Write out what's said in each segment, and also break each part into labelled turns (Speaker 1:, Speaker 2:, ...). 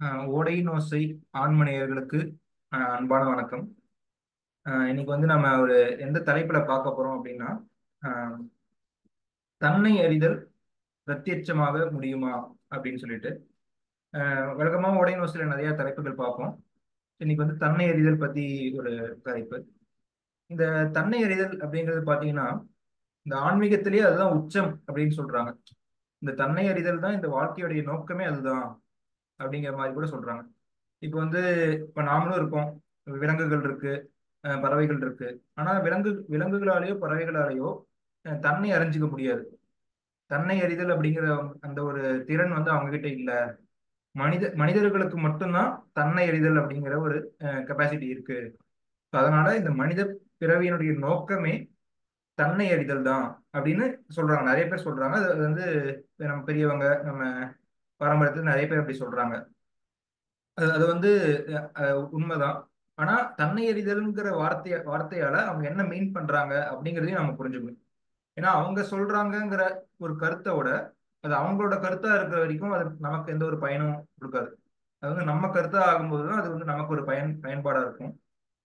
Speaker 1: ஆஹ் ஓடையின் ஓசை ஆண்மநேயர்களுக்கு ஆஹ் அன்பான வணக்கம் ஆஹ் இன்னைக்கு வந்து நம்ம ஒரு எந்த தலைப்புல பார்க்க போறோம் அப்படின்னா ஆஹ் தன்னை அறிதல் பிரத்யட்சமாக முடியுமா அப்படின்னு சொல்லிட்டு ஆஹ் வழக்கமா ஓடையின் ஓசையில நிறைய தலைப்புகள் பார்ப்போம் இன்னைக்கு வந்து தன்னை அறிதல் பத்தி ஒரு தலைப்பு இந்த தன்னை அறிதல் அப்படிங்கிறது பாத்தீங்கன்னா இந்த ஆன்மீகத்திலேயே அதுதான் உச்சம் அப்படின்னு சொல்றாங்க இந்த தன்னை அறிதல் தான் இந்த வாழ்க்கையுடைய நோக்கமே அதுதான் அப்படிங்கிற மாதிரி கூட சொல்றாங்க இப்போ வந்து இப்போ நாமளும் இருக்கோம் விலங்குகள் இருக்கு அஹ் பறவைகள் இருக்கு ஆனா விலங்கு விலங்குகளாலேயோ பறவைகளாலேயோ அஹ் தன்னை அறிஞ்சிக்க முடியாது தன்னை அறிதல் அப்படிங்கிற அந்த ஒரு திறன் வந்து அவங்க கிட்ட இல்ல மனித மனிதர்களுக்கு மட்டும்தான் தன்னை அறிதல் அப்படிங்கிற ஒரு கெப்பாசிட்டி இருக்கு So அதனால இந்த மனித பிறவியினுடைய நோக்கமே தன்னை அறிதல் தான் அப்படின்னு சொல்றாங்க நிறைய பேர் சொல்றாங்க அது அது வந்து நம்ம பெரியவங்க நம்ம பாரம்பரியத்துல நிறைய பேர் அப்படி சொல்றாங்க அது அது வந்து அஹ், அஹ், உண்மைதான் ஆனா தன்னை அறிதல்ங்கிற வார்த்தைய வார்த்தையால அவங்க என்ன மீன் பண்றாங்க அப்படிங்கிறதையும் நம்ம புரிஞ்சுக்கணும் ஏன்னா அவங்க சொல்றாங்கங்கிற ஒரு கருத்தை விட அது அவங்களோட கருத்தா இருக்கிற வரைக்கும் அது நமக்கு எந்த ஒரு பயனும் கொடுக்காது அது வந்து நம்ம கருத்தா ஆகும்போது தான் அது வந்து நமக்கு ஒரு பயன் பயன்பாடா இருக்கும்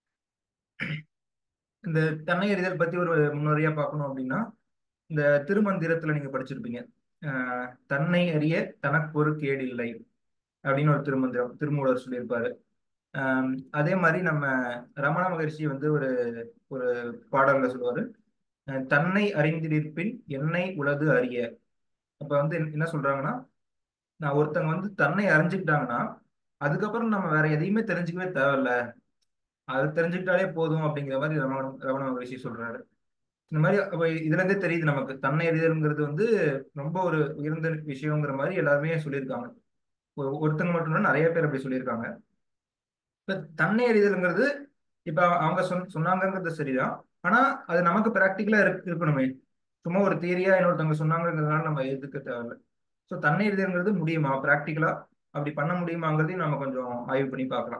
Speaker 1: இந்த தன்னை அறிதல் பத்தி ஒரு முன்னுரையா பார்க்கணும் அப்படின்னா இந்த திருமந்திரத்துல நீங்க படிச்சிருப்பீங்க அஹ், தன்னை அறிய தனக்கு ஒரு கேடு இல்லை அப்படின்னு ஒரு திருமந்திரம் திருமூலர் சொல்லியிருப்பாரு ஆம், அதே மாதிரி நம்ம ரமண மகரிஷி வந்து ஒரு ஒரு பாடல்ல சொல்லுவாரு அஹ், தன்னை அறிந்திருப்பின் என்னை உலது அறிய அப்ப வந்து என்ன என்ன சொல்றாங்கன்னா நான் ஒருத்தங்க வந்து தன்னை அறிஞ்சுக்கிட்டாங்கன்னா அதுக்கப்புறம் நம்ம வேற எதையுமே தெரிஞ்சுக்கவே தேவையில்ல அது தெரிஞ்சுக்கிட்டாலே போதும் அப்படிங்கிற மாதிரி ரமண ரமண மகரிஷி சொல்றாரு இந்த மாதிரி அப்ப இதுல இருந்தே தெரியுது நமக்கு தன்னை அறிதல்ங்கிறது வந்து ரொம்ப ஒரு உயர்ந்த விஷயங்கிற மாதிரி எல்லாருமே சொல்லியிருக்காங்க ஒரு- ஒருத்தங்க மட்டும் இல்ல, நிறைய பேர் அப்படி சொல்லியிருக்காங்க இப்ப தன்னை அறிதல்ங்கிறது இப்ப அவங்க சொன் சொன்னாங்கங்கிறது சரிதான் ஆனா அது நமக்கு பிராக்டிக்கலா இருக்கணுமே சும்மா ஒரு தியரியா இன்னொருத்தவங்க சொன்னாங்கங்கிறதுனால நம்ம எதுக்க தேவையில்ல ஸோ தன்னை அறிதல்ங்கிறது முடியுமா பிராக்டிக்கலா அப்படி பண்ண முடியுமாங்கிறதையும் நம்ம கொஞ்சம் ஆய்வு பண்ணி பார்க்கலாம்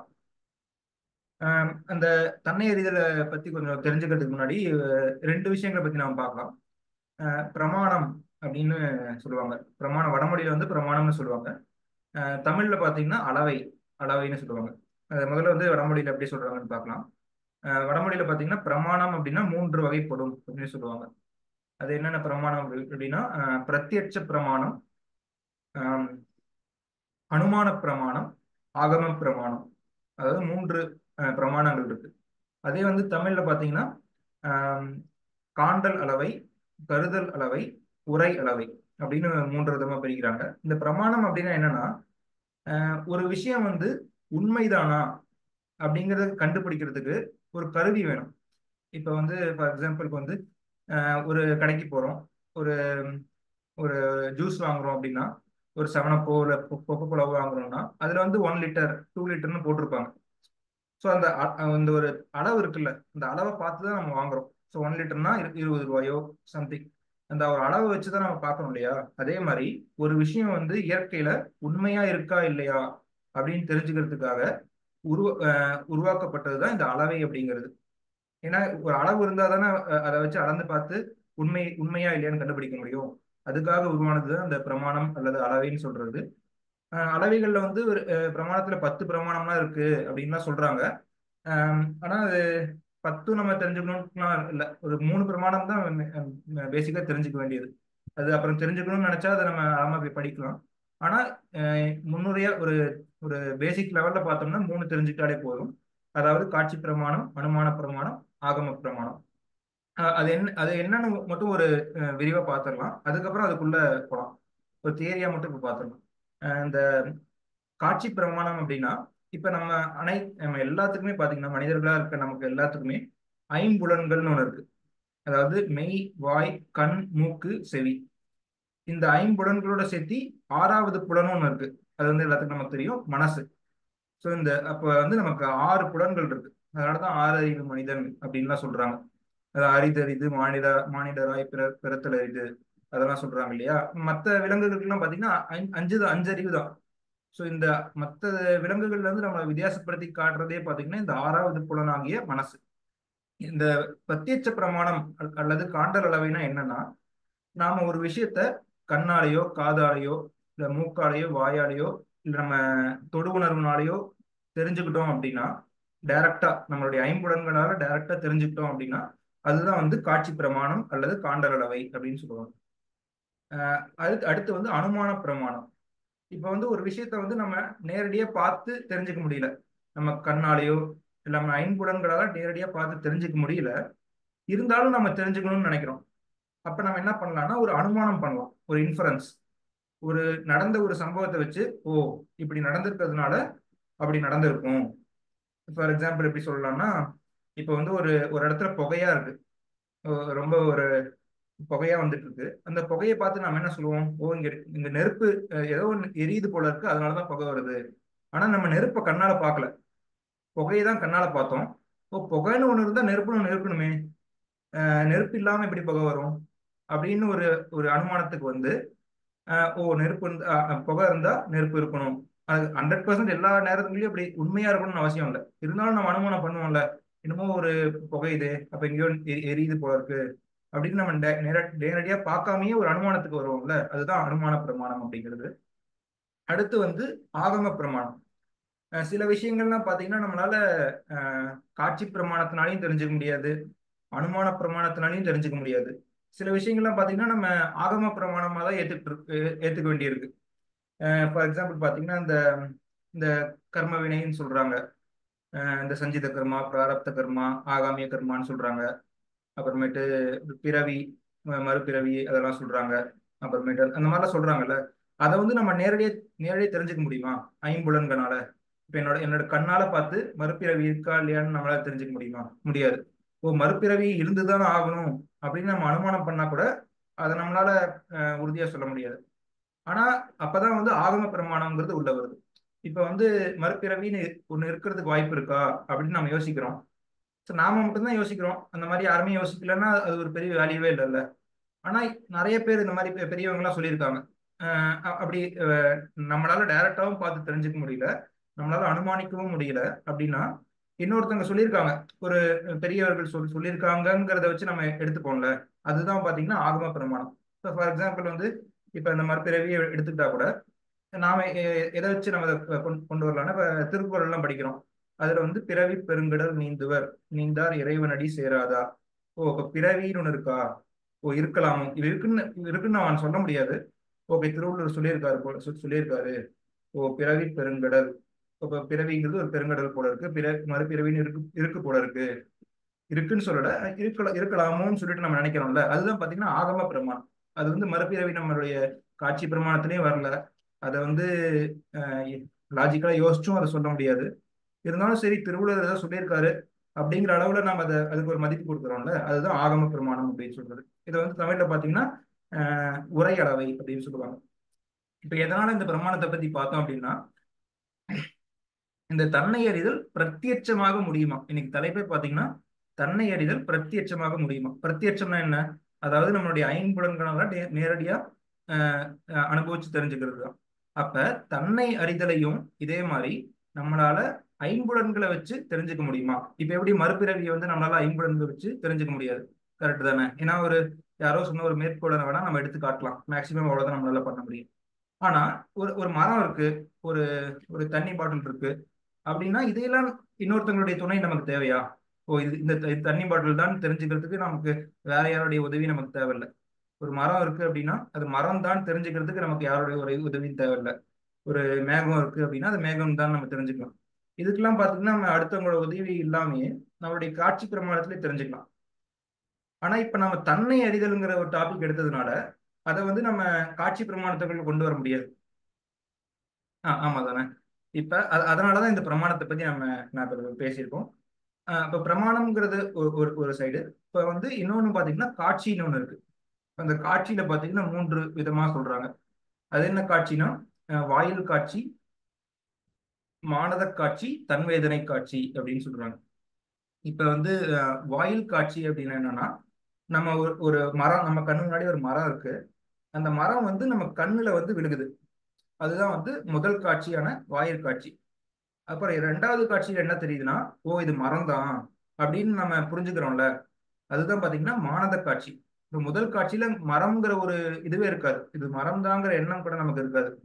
Speaker 1: ஆஹ் அந்த தன்னை அறிதலை பத்தி கொஞ்சம் தெரிஞ்சுக்கிறதுக்கு முன்னாடி அஹ் ரெண்டு விஷயங்களை பத்தி நாம பார்க்கலாம் ஆஹ் பிரமாணம் அப்படின்னு சொல்லுவாங்க பிரமாணம் வடமொழியில வந்து பிரமாணம்னு சொல்லுவாங்க ஆஹ் தமிழ்ல பாத்தீங்கன்னா அளவை அளவைன்னு சொல்லுவாங்க அது முதல்ல வந்து வடமொழியில எப்படி சொல்றாங்கன்னு பார்க்கலாம் ஆஹ் வடமொழியில பாத்தீங்கன்னா பிரமாணம் அப்படின்னா மூன்று வகைப்படும் அப்படின்னு சொல்லுவாங்க அது என்னென்ன பிரமாணம் அப்படி- அப்படின்னா ஆஹ் பிரத்யட்ச பிரமாணம் ஆஹ் அனுமான பிரமாணம் ஆகம பிரமாணம் அதாவது மூன்று ஆஹ் பிரமாணங்கள் இருக்கு அதே வந்து தமிழ்ல பாத்தீங்கன்னா ஆஹ் காண்டல் அளவை கருதல் அளவை உரை அளவை அப்படின்னு மூன்று விதமா பிரிக்கிறாங்க இந்த பிரமாணம் அப்படின்னா என்னன்னா ஆஹ் ஒரு விஷயம் வந்து உண்மைதானா அப்படிங்கிறத கண்டுபிடிக்கிறதுக்கு ஒரு கருவி வேணும் இப்போ வந்து ஃபார் எக்ஸாம்பிளுக்கு வந்து ஆஹ் ஒரு கடைக்கு போறோம் ஒரு ஒரு ஜூஸ் வாங்குறோம் அப்படின்னா ஒரு செவனப்போ இல்லை கொக்கோ கோலாவோ வாங்குறோம்னா அதுல வந்து ஒன் லிட்டர் டூ லிட்டர்னு போட்டிருப்பாங்க ஸோ அந்த அ- அந்த ஒரு அளவு இருக்குல்ல அந்த அளவை பார்த்து தான் நம்ம வாங்குறோம் ஸோ ஒன் லிட்டர்னா இருபது ரூபாயோ சம்திங் அந்த ஒரு அளவை வச்சு தான் நம்ம பார்க்கணும் இல்லையா அதே மாதிரி ஒரு விஷயம் வந்து இயற்கையில உண்மையா இருக்கா இல்லையா அப்படின்னு தெரிஞ்சுக்கிறதுக்காக உருவ அஹ் உருவாக்கப்பட்டது தான் இந்த அளவை அப்படிங்கிறது ஏன்னா ஒரு அளவு இருந்தால் தானே அஹ், அதை வச்சு அளந்து பார்த்து உண்மை உண்மையா இல்லையான்னு கண்டுபிடிக்க முடியும் அதுக்காக உருவானது தான் இந்த பிரமாணம் அல்லது அளவைன்னு சொல்றது அஹ், அளவைகள்ல வந்து ஒரு அஹ், பிரமாணத்துல பத்து பிரமாணம்லாம் இருக்கு அப்படின்லாம் சொல்றாங்க ஆம், ஆனா அது பத்தும் நம்ம தெரிஞ்சுக்கணும்லாம் இல்ல ஒரு மூணு பிரமாணம் தான் பேசிக்கா தெரிஞ்சுக்க வேண்டியது அது அப்புறம் தெரிஞ்சுக்கணும்னு நினைச்சா அதை நம்ம ஆழமா போய் படிக்கலாம் ஆனா அஹ், முன்னுரையா ஒரு ஒரு பேசிக் லெவல்ல பார்த்தோம்னா மூணு தெரிஞ்சுக்கிட்டாலே போதும் அதாவது காட்சி பிரமாணம் அனுமான பிரமாணம் ஆகம பிரமாணம் அஹ், அது என்ன அது என்னன்னு மட்டும் ஒரு அஹ், விரிவா பார்த்துடலாம் அதுக்கப்புறம் அதுக்குள்ள போகலாம் ஒரு தியரியா மட்டும் இப்போ பார்த்துடலாம் அஹ், இந்த காட்சி பிரமாணம் அப்படின்னா இப்ப நம்ம அனை நம்ம எல்லாத்துக்குமே பாத்தீங்கன்னா மனிதர்களா இருக்க நமக்கு எல்லாத்துக்குமே ஐம்புலன்கள்னு ஒண்ணு இருக்கு அதாவது மெய் வாய் கண் மூக்கு செவி இந்த ஐம்புலன்களோட சேர்த்து ஆறாவது புலனும் ஒண்ணு இருக்கு அது வந்து எல்லாத்துக்கும் நமக்கு தெரியும் மனசு ஸோ இந்த அப்ப வந்து நமக்கு ஆறு புலன்கள் இருக்கு அதனாலதான் ஆறு அறிவு மனிதன் அப்படின்லாம் சொல்றாங்க அது அரிதறிது மானிட மானிடராய் பிற பிறத்தல் அரிது அதெல்லாம் சொல்றாங்க இல்லையா மற்ற விலங்குகளுக்கெல்லாம் பாத்தீங்கன்னா ஐ- அஞ்சு தான் அஞ்சு அறிவு தான் ஸோ இந்த மற்ற விலங்குகள்ல இருந்து நம்ம வித்தியாசப்படுத்தி காட்டுறதே பாத்தீங்கன்னா இந்த ஆறாவது புலனாகிய மனசு இந்த பிரத்யட்ச பிரமாணம் அல்- அல்லது காண்டல் அளவைனா என்னன்னா நாம ஒரு விஷயத்த கண்ணாலேயோ காதாலேயோ இல்ல மூக்காலேயோ வாயாலேயோ இல்ல நம்ம தொடு உணர்வுனாலேயோ தெரிஞ்சுக்கிட்டோம் அப்படின்னா டைரக்டா நம்மளுடைய ஐம்புலன்களால டைரக்டா தெரிஞ்சுக்கிட்டோம் அப்படின்னா அதுதான் வந்து காட்சி பிரமாணம் அல்லது காண்டலளவை அப்படின்னு சொல்லுவாங்க அஹ் அடுத்து அடுத்து வந்து அனுமான பிரமாணம் இப்ப வந்து ஒரு விஷயத்த வந்து நம்ம நேரடியா பார்த்து தெரிஞ்சுக்க முடியல நம்ம கண்ணாலேயோ இல்ல நம்ம ஐம்புலன்களால நேரடியா பார்த்து தெரிஞ்சுக்க முடியல இருந்தாலும் நம்ம தெரிஞ்சுக்கணும்னு நினைக்கிறோம் அப்ப நம்ம என்ன பண்ணலாம்னா ஒரு அனுமானம் பண்ணலாம் ஒரு இன்ஃபரன்ஸ் ஒரு நடந்த ஒரு சம்பவத்தை வச்சு ஓ இப்படி நடந்திருக்கிறதுனால அப்படி நடந்திருக்கும் ஃபார் எக்ஸாம்பிள் எப்படி சொல்லலாம்னா இப்போ வந்து ஒரு ஒரு இடத்துல புகையா இருக்கு ஒ- ரொம்ப ஒரு புகையா வந்துட்டு இருக்கு அந்த புகையை பார்த்து நம்ம என்ன சொல்லுவோம் ஓ இங்க இங்க நெருப்பு அஹ், ஏதோ ஒன்று எரியுது போல இருக்கு அதனாலதான் புகை வருது ஆனா நம்ம நெருப்பை கண்ணால பார்க்கல புகையை தான் கண்ணால பார்த்தோம் ஓ புகைன்னு ஒண்ணு இருந்தா நெருப்புன்னு ஒண்ணு இருக்கணுமே அஹ், நெருப்பு இல்லாம எப்படி புகை வரும் அப்படின்னு ஒரு ஒரு அனுமானத்துக்கு வந்து அஹ், ஓ நெருப்பு இருந்தா அஹ், புகை இருந்தா நெருப்பு இருக்கணும் அது ஹண்ட்ரட் பர்சன்ட் எல்லா நேரத்துலயும் அப்படி உண்மையா இருக்கணும்னு அவசியம் இல்லை இருந்தாலும் நம்ம அனுமானம் பண்ணுவோம்ல என்னமோ ஒரு புகையுது அப்ப எங்கேயோ எ- எரியுது போல இருக்கு அப்படின்னு நம்ம டே- நேர- நேரடியா பார்க்காமயே ஒரு அனுமானத்துக்கு வருவோம்ல அதுதான் அனுமான பிரமாணம் அப்படிங்கிறது அடுத்து வந்து ஆகம பிரமாணம் அஹ் சில விஷயங்கள்லாம் பாத்தீங்கன்னா நம்மளால அஹ், காட்சி பிரமாணத்தினாலையும் தெரிஞ்சுக்க முடியாது அனுமான பிரமாணத்தினாலையும் தெரிஞ்சுக்க முடியாது சில விஷயங்கள்லாம் பாத்தீங்கன்னா நம்ம ஆகம பிரமாணமா தான் ஏத்துக்கிட்டு இருக்கு- ஏத்துக்க வேண்டியிருக்கு ஃபார் எக்ஸாம்பிள் பாத்தீங்கன்னா இந்த இந்த கர்ம வினைன்னு சொல்றாங்க அஹ் இந்த சஞ்சித கர்மா பிராரப்த கர்மா ஆகாமிய கர்மான்னு சொல்றாங்க அப்புறமேட்டு பிறவி ம- மறுபிறவி அதெல்லாம் சொல்றாங்க அப்புறமேட்டு அந்த மாதிரிலாம் சொல்றாங்கல்ல அதை வந்து நம்ம நேரடியா நேரடியா தெரிஞ்சுக்க முடியுமா ஐம்புலன்களால இப்ப என்னோட என்னோட கண்ணால பார்த்து மறுபிறவி இருக்கா இல்லையான்னு நம்மளால தெரிஞ்சுக்க முடியுமா முடியாது ஓ மறுபிறவி இருந்துதான் ஆகணும் அப்படின்னு நம்ம அனுமானம் பண்ணா கூட அதை நம்மளால அஹ், உறுதியா சொல்ல முடியாது ஆனா அப்பதான் வந்து ஆகம பிரமாணம்ங்கிறது உள்ள வருது இப்ப வந்து மறுபிறவின்னு ஒண்ணு இருக்கிறதுக்கு வாய்ப்பு இருக்கா அப்படின்னு நம்ம யோசிக்கிறோம் ஸோ நாம மட்டும்தான் யோசிக்கிறோம் அந்த மாதிரி யாருமே யோசிக்கலன்னா அது ஒரு பெரிய வேல்யூவே இல்லைல்ல ஆனா நிறைய பேர் இந்த மாதிரி பெ- பெரியவங்க எல்லாம் சொல்லியிருக்காங்க அஹ் அ- அப்படி அஹ் நம்மளால டைரக்டாவும் பார்த்து தெரிஞ்சுக்க முடியல நம்மளால அனுமானிக்கவும் முடியல அப்படின்னா இன்னொருத்தவங்க சொல்லியிருக்காங்க ஒரு பெரியவர்கள் சொல் சொல்லியிருக்காங்கங்கிறத வச்சு நம்ம எடுத்துப்போம்ல அதுதான் பாத்தீங்கன்னா ஆகம பிரமாணம் ஸோ ஃபார் எக்ஸாம்பிள் வந்து இப்ப இந்த மாதிரி பிறவியை எடுத்துக்கிட்டா கூட நாம எ- எதை வச்சு நம்ம அதை கொண்டு கொண்டு வரலாம்னா இப்ப திருக்குறள் எல்லாம் படிக்கிறோம் அதுல வந்து பிறவி பெருங்கடல் நீந்துவர் நீந்தார் இறைவனடி சேராதா ஓ இப்ப பிறவின்னு ஒண்ணு இருக்கா ஓ இருக்கலாமோ இது இருக்குன்னு இது இருக்குன்னு அவன் சொல்ல முடியாது ஓகே திருவள்ளுவர் சொல்லியிருக்காரு போல சொல்~ சொல்லியிருக்காரு ஓ பிறவி பெருங்கடல் இப்ப பிறவிங்கிறது ஒரு பெருங்கடல் போல இருக்கு பிற மறுபிறவின்னு இருக்கு இருக்கு போல இருக்கு இருக்குன்னு சொல்லல இருக்கல இருக்கலாமோன்னு சொல்லிட்டு நம்ம நினைக்கிறோம்ல அதுதான் பாத்தீங்கன்னா ஆகம பிரமாணம் அது வந்து மறுபிறவி நம்மளுடைய காட்சி பிரமாணத்திலயும் வரல அதை வந்து லாஜிக்கலா யோசிச்சும் அதை சொல்ல முடியாது இருந்தாலும் சரி திருவள்ளுவர் ஏதாவது சொல்லியிருக்காரு அப்படிங்கிற அளவுல நம்ம அதை அதுக்கு ஒரு மதிப்பு கொடுக்குறோம்ல அதுதான் ஆகம பிரமாணம் அப்படின்னு சொல்றது இதை வந்து தமிழ்ல பாத்தீங்கன்னா அஹ், உரையளவை அப்படின்னு சொல்லுவாங்க இப்ப எதனால இந்த பிரமாணத்தை பத்தி பார்த்தோம் அப்படின்னா இந்த தன்னை அறிதல் பிரத்யட்சமாக முடியுமா இன்னைக்கு தலைப்பே பாத்தீங்கன்னா தன்னை அறிதல் பிரத்யட்சமாக முடியுமா பிரத்யட்சம்னா என்ன அதாவது நம்மளுடைய ஐம்புலன்களால நே- நேரடியா அஹ், அஹ், அனுபவிச்சு தெரிஞ்சுக்கிறது தான் அப்ப தன்னை அறிதலையும் இதே மாதிரி நம்மளால ஐம்புலன்களை வச்சு தெரிஞ்சுக்க முடியுமா இப்ப எப்படி மறுபிறவியை வந்து நம்மளால ஐம்புலன்களை வச்சு தெரிஞ்சுக்க முடியாது கரெக்ட் தானே ஏன்னா ஒரு யாரோ சொன்ன ஒரு மேற்கோளை வேணா நம்ம எடுத்து காட்டலாம் மேக்சிமம் அவ்வளவுதான் நம்மளால பண்ண முடியும் ஆனா ஒரு ஒரு மரம் இருக்கு ஒரு ஒரு தண்ணி பாட்டில் இருக்கு அப்படின்னா இதையெல்லாம் இன்னொருத்தங்களுடைய துணை நமக்கு தேவையா ஓ இது இந்த த- தண்ணி பாட்டில் தான் தெரிஞ்சுக்கிறதுக்கு நமக்கு வேற யாருடைய உதவி நமக்கு தேவையில்லை ஒரு மரம் இருக்கு அப்படின்னா அது மரம் தான் தெரிஞ்சுக்கிறதுக்கு நமக்கு யாருடைய ஒரு உதவியும் தேவையில்லை ஒரு மேகம் இருக்கு அப்படின்னா அது மேகம் தான் நம்ம தெரிஞ்சுக்கலாம் இதுக்கெல்லாம் பார்த்தீங்கன்னா நம்ம அடுத்தவங்களோட உதவி இல்லாமயே நம்மளுடைய காட்சி பிரமாணத்திலே தெரிஞ்சுக்கலாம் ஆனா இப்ப நம்ம தன்னை அறிதல்ங்கிற ஒரு டாபிக் எடுத்ததுனால அதை வந்து நம்ம காட்சி பிரமாணத்துக்குள்ள கொண்டு வர முடியாது ஆ ஆமா தானே இப்ப அ- அதனாலதான் இந்த பிரமாணத்தை பத்தி நம்ம நான் இப்ப பேசியிருக்கோம் ஆஹ் இப்ப பிரமாணம்ங்கிறது ஒரு ஒரு ஒரு சைடு இப்ப வந்து இன்னொன்னு பாத்தீங்கன்னா காட்சின்னு ஒண்ணு இருக்கு அந்த காட்சியில பாத்தீங்கன்னா மூன்று விதமா சொல்றாங்க அது என்ன காட்சினா அஹ் வாயில் காட்சி மானத காட்சி தன்வேதனை காட்சி அப்படின்னு சொல்றாங்க இப்ப வந்து அஹ், வாயில் காட்சி அப்படின்னா என்னன்னா நம்ம ஒரு ஒரு மரம் நம்ம கண்ணு முன்னாடி ஒரு மரம் இருக்கு அந்த மரம் வந்து நம்ம கண்ணுல வந்து விழுகுது அதுதான் வந்து முதல் காட்சியான வாயில் காட்சி அப்புறம் இரண்டாவது காட்சியில என்ன தெரியுதுன்னா ஓ இது மரம் தான் அப்படின்னு நம்ம புரிஞ்சுக்கிறோம்ல அதுதான் பாத்தீங்கன்னா மானத காட்சி இப்ப முதல் காட்சியில மரம்ங்கிற ஒரு இதுவே இருக்காது இது மரம் தாங்கிற எண்ணம் கூட நமக்கு இருக்காது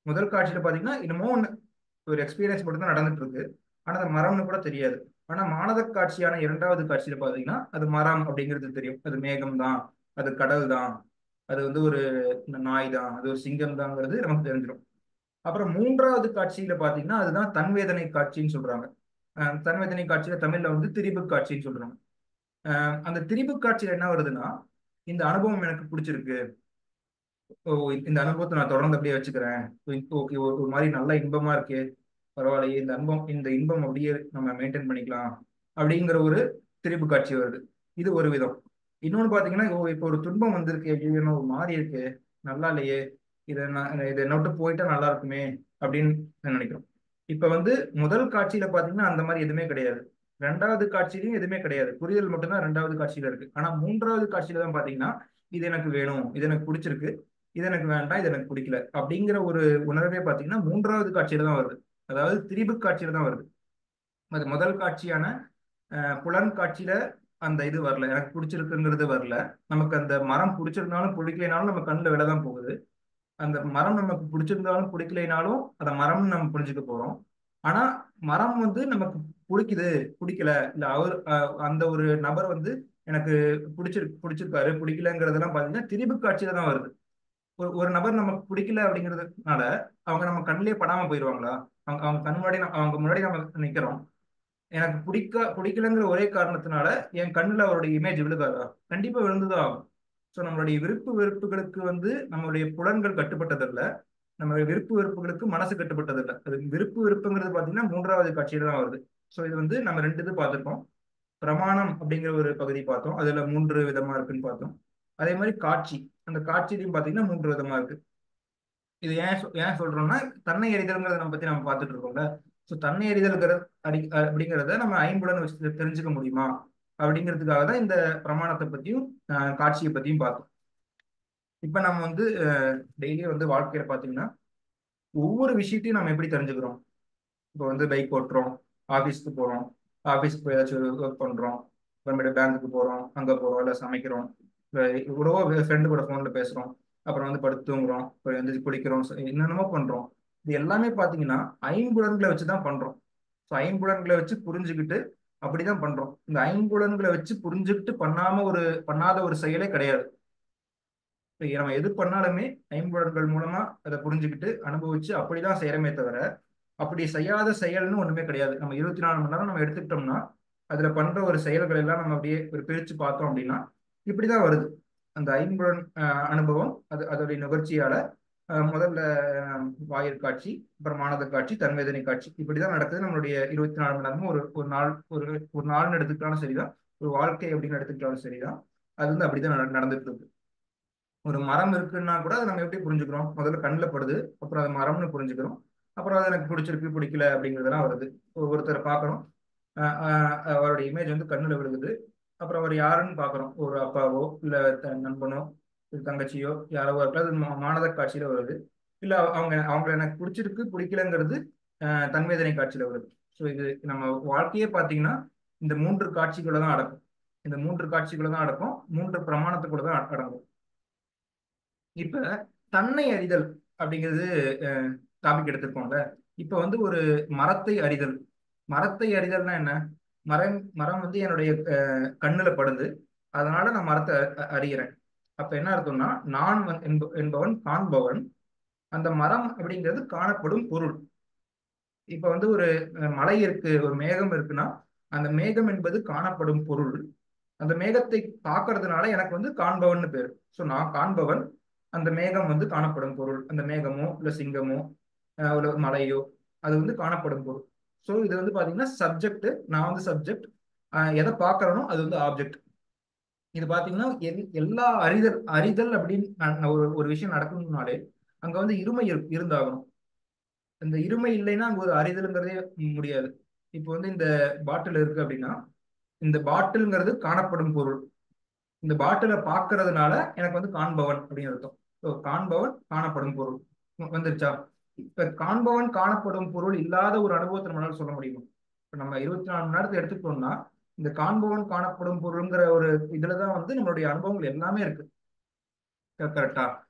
Speaker 1: முதல் காட்சியில பாத்தீங்கன்னா என்னமோ ஒண்ணு ஒரு எக்ஸ்பீரியன்ஸ் மட்டும் தான் நடந்துட்டு இருக்கு ஆனா அது மரம்னு கூட தெரியாது ஆனா மானத காட்சியான இரண்டாவது காட்சியில பாத்தீங்கன்னா அது மரம் அப்படிங்கிறது தெரியும் அது மேகம் தான் அது கடல் தான் அது வந்து ஒரு நாய் தான் அது ஒரு சிங்கம் தாங்கிறது நமக்கு தெரிஞ்சிடும் அப்புறம் மூன்றாவது காட்சியில பாத்தீங்கன்னா அதுதான் தன்வேதனை காட்சின்னு சொல்றாங்க அஹ் தன்வேதனை காட்சியில தமிழ்ல வந்து திரிபு காட்சின்னு சொல்றாங்க அஹ் அந்த திரிபு காட்சியில என்ன வருதுன்னா இந்த அனுபவம் எனக்கு பிடிச்சிருக்கு ஓ இந்த அனுபவத்தை நான் தொடர்ந்து அப்படியே வச்சுக்கிறேன் ஓகே ஒரு ஒரு மாதிரி நல்ல இன்பமா இருக்கே பரவாயில்லையே இந்த அன்பம் இந்த இன்பம் அப்படியே நம்ம மெயின்டைன் பண்ணிக்கலாம் அப்படிங்கிற ஒரு திரிபு காட்சி வருது இது ஒரு விதம் இன்னொன்னு பாத்தீங்கன்னா ஓ இப்போ ஒரு துன்பம் வந்திருக்கு ஐயோ ஒரு மாதிரி இருக்கு நல்லா இல்லையே இதை நான் இதை நோட்டு போயிட்டா நல்லா இருக்குமே அப்படின்னு நான் நினைக்கிறோம் இப்ப வந்து முதல் காட்சியில பாத்தீங்கன்னா அந்த மாதிரி எதுவுமே கிடையாது ரெண்டாவது காட்சியிலையும் எதுவுமே கிடையாது புரிதல் மட்டும்தான் ரெண்டாவது காட்சியில இருக்கு ஆனா மூன்றாவது காட்சியில தான் பாத்தீங்கன்னா இது எனக்கு வேணும் இது எனக்கு பிடிச்சிருக்கு இது எனக்கு வேண்டாம் இது எனக்கு பிடிக்கல அப்படிங்கிற ஒரு உணர்வே பாத்தீங்கன்னா மூன்றாவது காட்சியில தான் வருது அதாவது திரிபு காட்சியில தான் வருது அது முதல் காட்சியான அஹ், புலன் காட்சியில அந்த இது வரல எனக்கு பிடிச்சிருக்குங்கிறது வரல நமக்கு அந்த மரம் பிடிச்சிருந்தாலும் பிடிக்கலைனாலும் நம்ம கண்ணில் விழ தான் போகுது அந்த மரம் நமக்கு பிடிச்சிருந்தாலும் பிடிக்கலைனாலும் அந்த மரம்னு நம்ம புரிஞ்சுக்க போறோம் ஆனா மரம் வந்து நமக்கு பிடிக்குது பிடிக்கல இல்ல அவர் அஹ், அந்த ஒரு நபர் வந்து எனக்கு பிடிச்சிருக்கு பிடிச்சிருக்காரு பிடிக்கலங்கிறதெல்லாம் பாத்தீங்கன்னா திரிபு காட்சியில தான் வருது ஒரு ஒரு நபர் நமக்கு பிடிக்கல அப்படிங்கிறதுனால அவங்க நம்ம கண்ணிலே படாம போயிடுவாங்களா அவங்க அவங்க கண் முன்னாடி நம்ம- அவங்க முன்னாடி நம்ம நிக்கிறோம் எனக்கு பிடிக்க பிடிக்கலங்கிற ஒரே காரணத்தினால என் கண்ணுல அவருடைய இமேஜ் விழுகாதா கண்டிப்பா விழுந்துதான் ஆகும் ஸோ நம்மளுடைய விருப்பு வெறுப்புகளுக்கு வந்து நம்மளுடைய புலன்கள் கட்டுப்பட்டதல்ல நம்மளுடைய விருப்பு வெறுப்புகளுக்கு மனசு கட்டுப்பட்டதல்ல அது விருப்பு வெறுப்புங்கிறது பாத்தீங்கன்னா மூன்றாவது காட்சியில தான் வருது ஸோ இது வந்து நம்ம ரெண்டு இது பார்த்திருக்கோம் பிரமாணம் அப்படிங்கிற ஒரு பகுதி பார்த்தோம் அதுல மூன்று விதமா இருக்குன்னு பார்த்தோம் அதே மாதிரி காட்சி அந்த காட்சியிலையும் பாத்தீங்கன்னா மூன்று விதமா இருக்கு இது ஏன் சொ- ஏன் சொல்றோம்னா தன்னை எறிதல்ங்கிறத நம்ம பத்தி நம்ம பார்த்துட்டு இருக்கோம்ல ஸோ தன்னை எறிதல்ங்கிற அடி அஹ் அப்படிங்கிறத நம்ம ஐம்புலன் வச்சு தெ- தெரிஞ்சுக்க முடியுமா அப்படிங்கிறதுக்காக தான் இந்த பிரமாணத்தை பத்தியும் அஹ், காட்சியை பத்தியும் பார்த்தோம் இப்ப நம்ம வந்து டெய்லியும் வந்து வாழ்க்கையில பாத்தீங்கன்னா ஒவ்வொரு விஷயத்தையும் நம்ம எப்படி தெரிஞ்சுக்கிறோம் இப்போ வந்து பைக் ஓட்டுறோம் ஆஃபீஸ்க்கு போகிறோம் ஆஃபீஸ்க்கு போய் ஏதாச்சும் ஒர்க் பண்ணுறோம் அப்புறமேட்டு பேங்க்குக்கு போகிறோம் அங்கே போகிறோம் இல்லை சமைக்கிறோம் இவ்வளவோ ஃப்ரெண்டு கூட ஃபோனில் பேசுகிறோம் அப்புறம் வந்து படுத்து தூங்குறோம் அப்புறம் வந்து குளிக்கிறோம் so என்னென்னமோ பண்ணுறோம் இது எல்லாமே பார்த்தீங்கன்னா ஐம்புலன்களை வச்சு தான் பண்ணுறோம் ஸோ ஐம்புலன்களை வச்சு புரிஞ்சுக்கிட்டு அப்படிதான் பண்ணுறோம் இந்த ஐம்புலன்களை வச்சு புரிஞ்சுக்கிட்டு பண்ணாம ஒரு பண்ணாத ஒரு செயலே கிடையாது இப்ப நம்ம எது பண்ணாலுமே ஐம்புலன்கள் மூலமா அதை புரிஞ்சுக்கிட்டு அனுபவிச்சு அப்படிதான் செய்யறமே தவிர அப்படி செய்யாத செயல்னு ஒண்ணுமே கிடையாது நம்ம இருபத்தி நாலு மணி நேரம் நம்ம எடுத்துக்கிட்டோம்னா அதுல பண்ற ஒரு செயல்கள் எல்லாம் நம்ம அப்படியே ஒரு பிரிச்சு பார்த்தோம் அப்படின்னா இப்படிதான் வருது அந்த ஐம்புலன் அஹ், அனுபவம் அது அதோடைய நுகர்ச்சியால அஹ், முதல்ல அஹ், வாயிற் காட்சி அப்புறம் மானத காட்சி தன்வேதனை காட்சி இப்படிதான் நடக்குது நம்மளுடைய இருபத்தி நாலு மணி நேரமும் ஒரு ஒரு நாள் ஒரு ஒரு நாள்னு எடுத்துக்கிட்டாலும் சரிதான் ஒரு வாழ்க்கை அப்படின்னு எடுத்துக்கிட்டாலும் சரிதான் அது வந்து அப்படிதான் நட- நடந்துட்டு இருக்கு ஒரு மரம் இருக்குன்னா கூட அதை நம்ம எப்படி புரிஞ்சுக்கிறோம் முதல்ல கண்ணில் படுது அப்புறம் அது மரம்னு புரிஞ்சுக்கிறோம் அப்புறம் அது எனக்கு பிடிச்சிருக்கு பிடிக்கல அப்படிங்கிறதெல்லாம் வருது ஒரு- ஒருத்தரை பார்க்குறோம் அவருடைய இமேஜ் வந்து கண்ணில் விழுகுது அப்புறம் அவர் யாருன்னு பார்க்குறோம் ஒரு அப்பாவோ இல்லை நண்பனோ இல்லை தங்கச்சியோ யாரோ இருக்கலாம் அது மா- மானத காட்சியில வருது இல்லை அவங்க அவங்கள எனக்கு பிடிச்சிருக்கு பிடிக்கலங்கிறது அஹ், தன்வேதனை காட்சியில வருது ஸோ இது நம்ம வாழ்க்கையே பார்த்தீங்கன்னா இந்த மூன்று காட்சிக்குள்ள தான் அடக்கும் இந்த மூன்று காட்சிக்குள்ள தான் அடக்கும் மூன்று பிரமாணத்துக்குள்ள தான் அட- அடங்கும் இப்ப தன்னை அறிதல் அப்படிங்கிறது டாபிக் எடுத்திருக்கோம்ல இப்ப வந்து ஒரு மரத்தை அறிதல் மரத்தை அறிதல்னா என்ன மரம் மரம் வந்து என்னுடைய அஹ், கண்ணுல படுது அதனால நான் மரத்தை அ- அறிகிறேன் அப்ப என்ன அர்த்தம்னா நான் வந்து- என்ப- என்பவன் காண்பவன் அந்த மரம் அப்படிங்கிறது காணப்படும் பொருள் இப்ப வந்து ஒரு அஹ், மலை இருக்கு ஒரு மேகம் இருக்குன்னா அந்த மேகம் என்பது காணப்படும் பொருள் அந்த மேகத்தை பார்க்கறதுனால எனக்கு வந்து காண்பவன்னு பேர் ஸோ நான் காண்பவன் அந்த மேகம் வந்து காணப்படும் பொருள் அந்த மேகமோ இல்ல சிங்கமோ அஹ் இல்ல மலையோ அது வந்து காணப்படும் பொருள் ஸோ இது வந்து பாத்தீங்கன்னா சப்ஜெக்ட் நான் வந்து சப்ஜெக்ட் எதை பார்க்கறனோ அது வந்து ஆப்ஜெக்ட் இது பாத்தீங்கன்னா எல்- எல்லா அறிதல் அறிதல் அப்படின்னு நான் ஒரு ஒரு விஷயம் நடக்கணும்னாலே அங்க வந்து இருமை இரு- இருந்தாகணும் இந்த இருமை இல்லைன்னா அங்க ஒரு அறிதலுங்கிறதே முடியாது இப்போ வந்து இந்த பாட்டில் இருக்கு அப்படின்னா இந்த பாட்டில்ங்கிறது காணப்படும் பொருள் இந்த பாட்டிலை பார்க்கறதுனால எனக்கு வந்து காண்பவன் அப்படின்னு அர்த்தம் ஸோ காண்பவன் காணப்படும் பொருள் வ- வந்துருச்சா இப்ப காண்பவன் காணப்படும் பொருள் இல்லாத ஒரு அனுபவத்தை நம்மளால சொல்ல முடியுமா இப்ப நம்ம இருபத்தி நாலு மணி நேரத்தை எடுத்துக்கிட்டோம்னா இந்த காண்பவன் காணப்படும் பொருள்ங்கிற ஒரு இதுலதான் வந்து நம்மளுடைய அனுபவங்கள் எல்லாமே இருக்கு கரெக்டா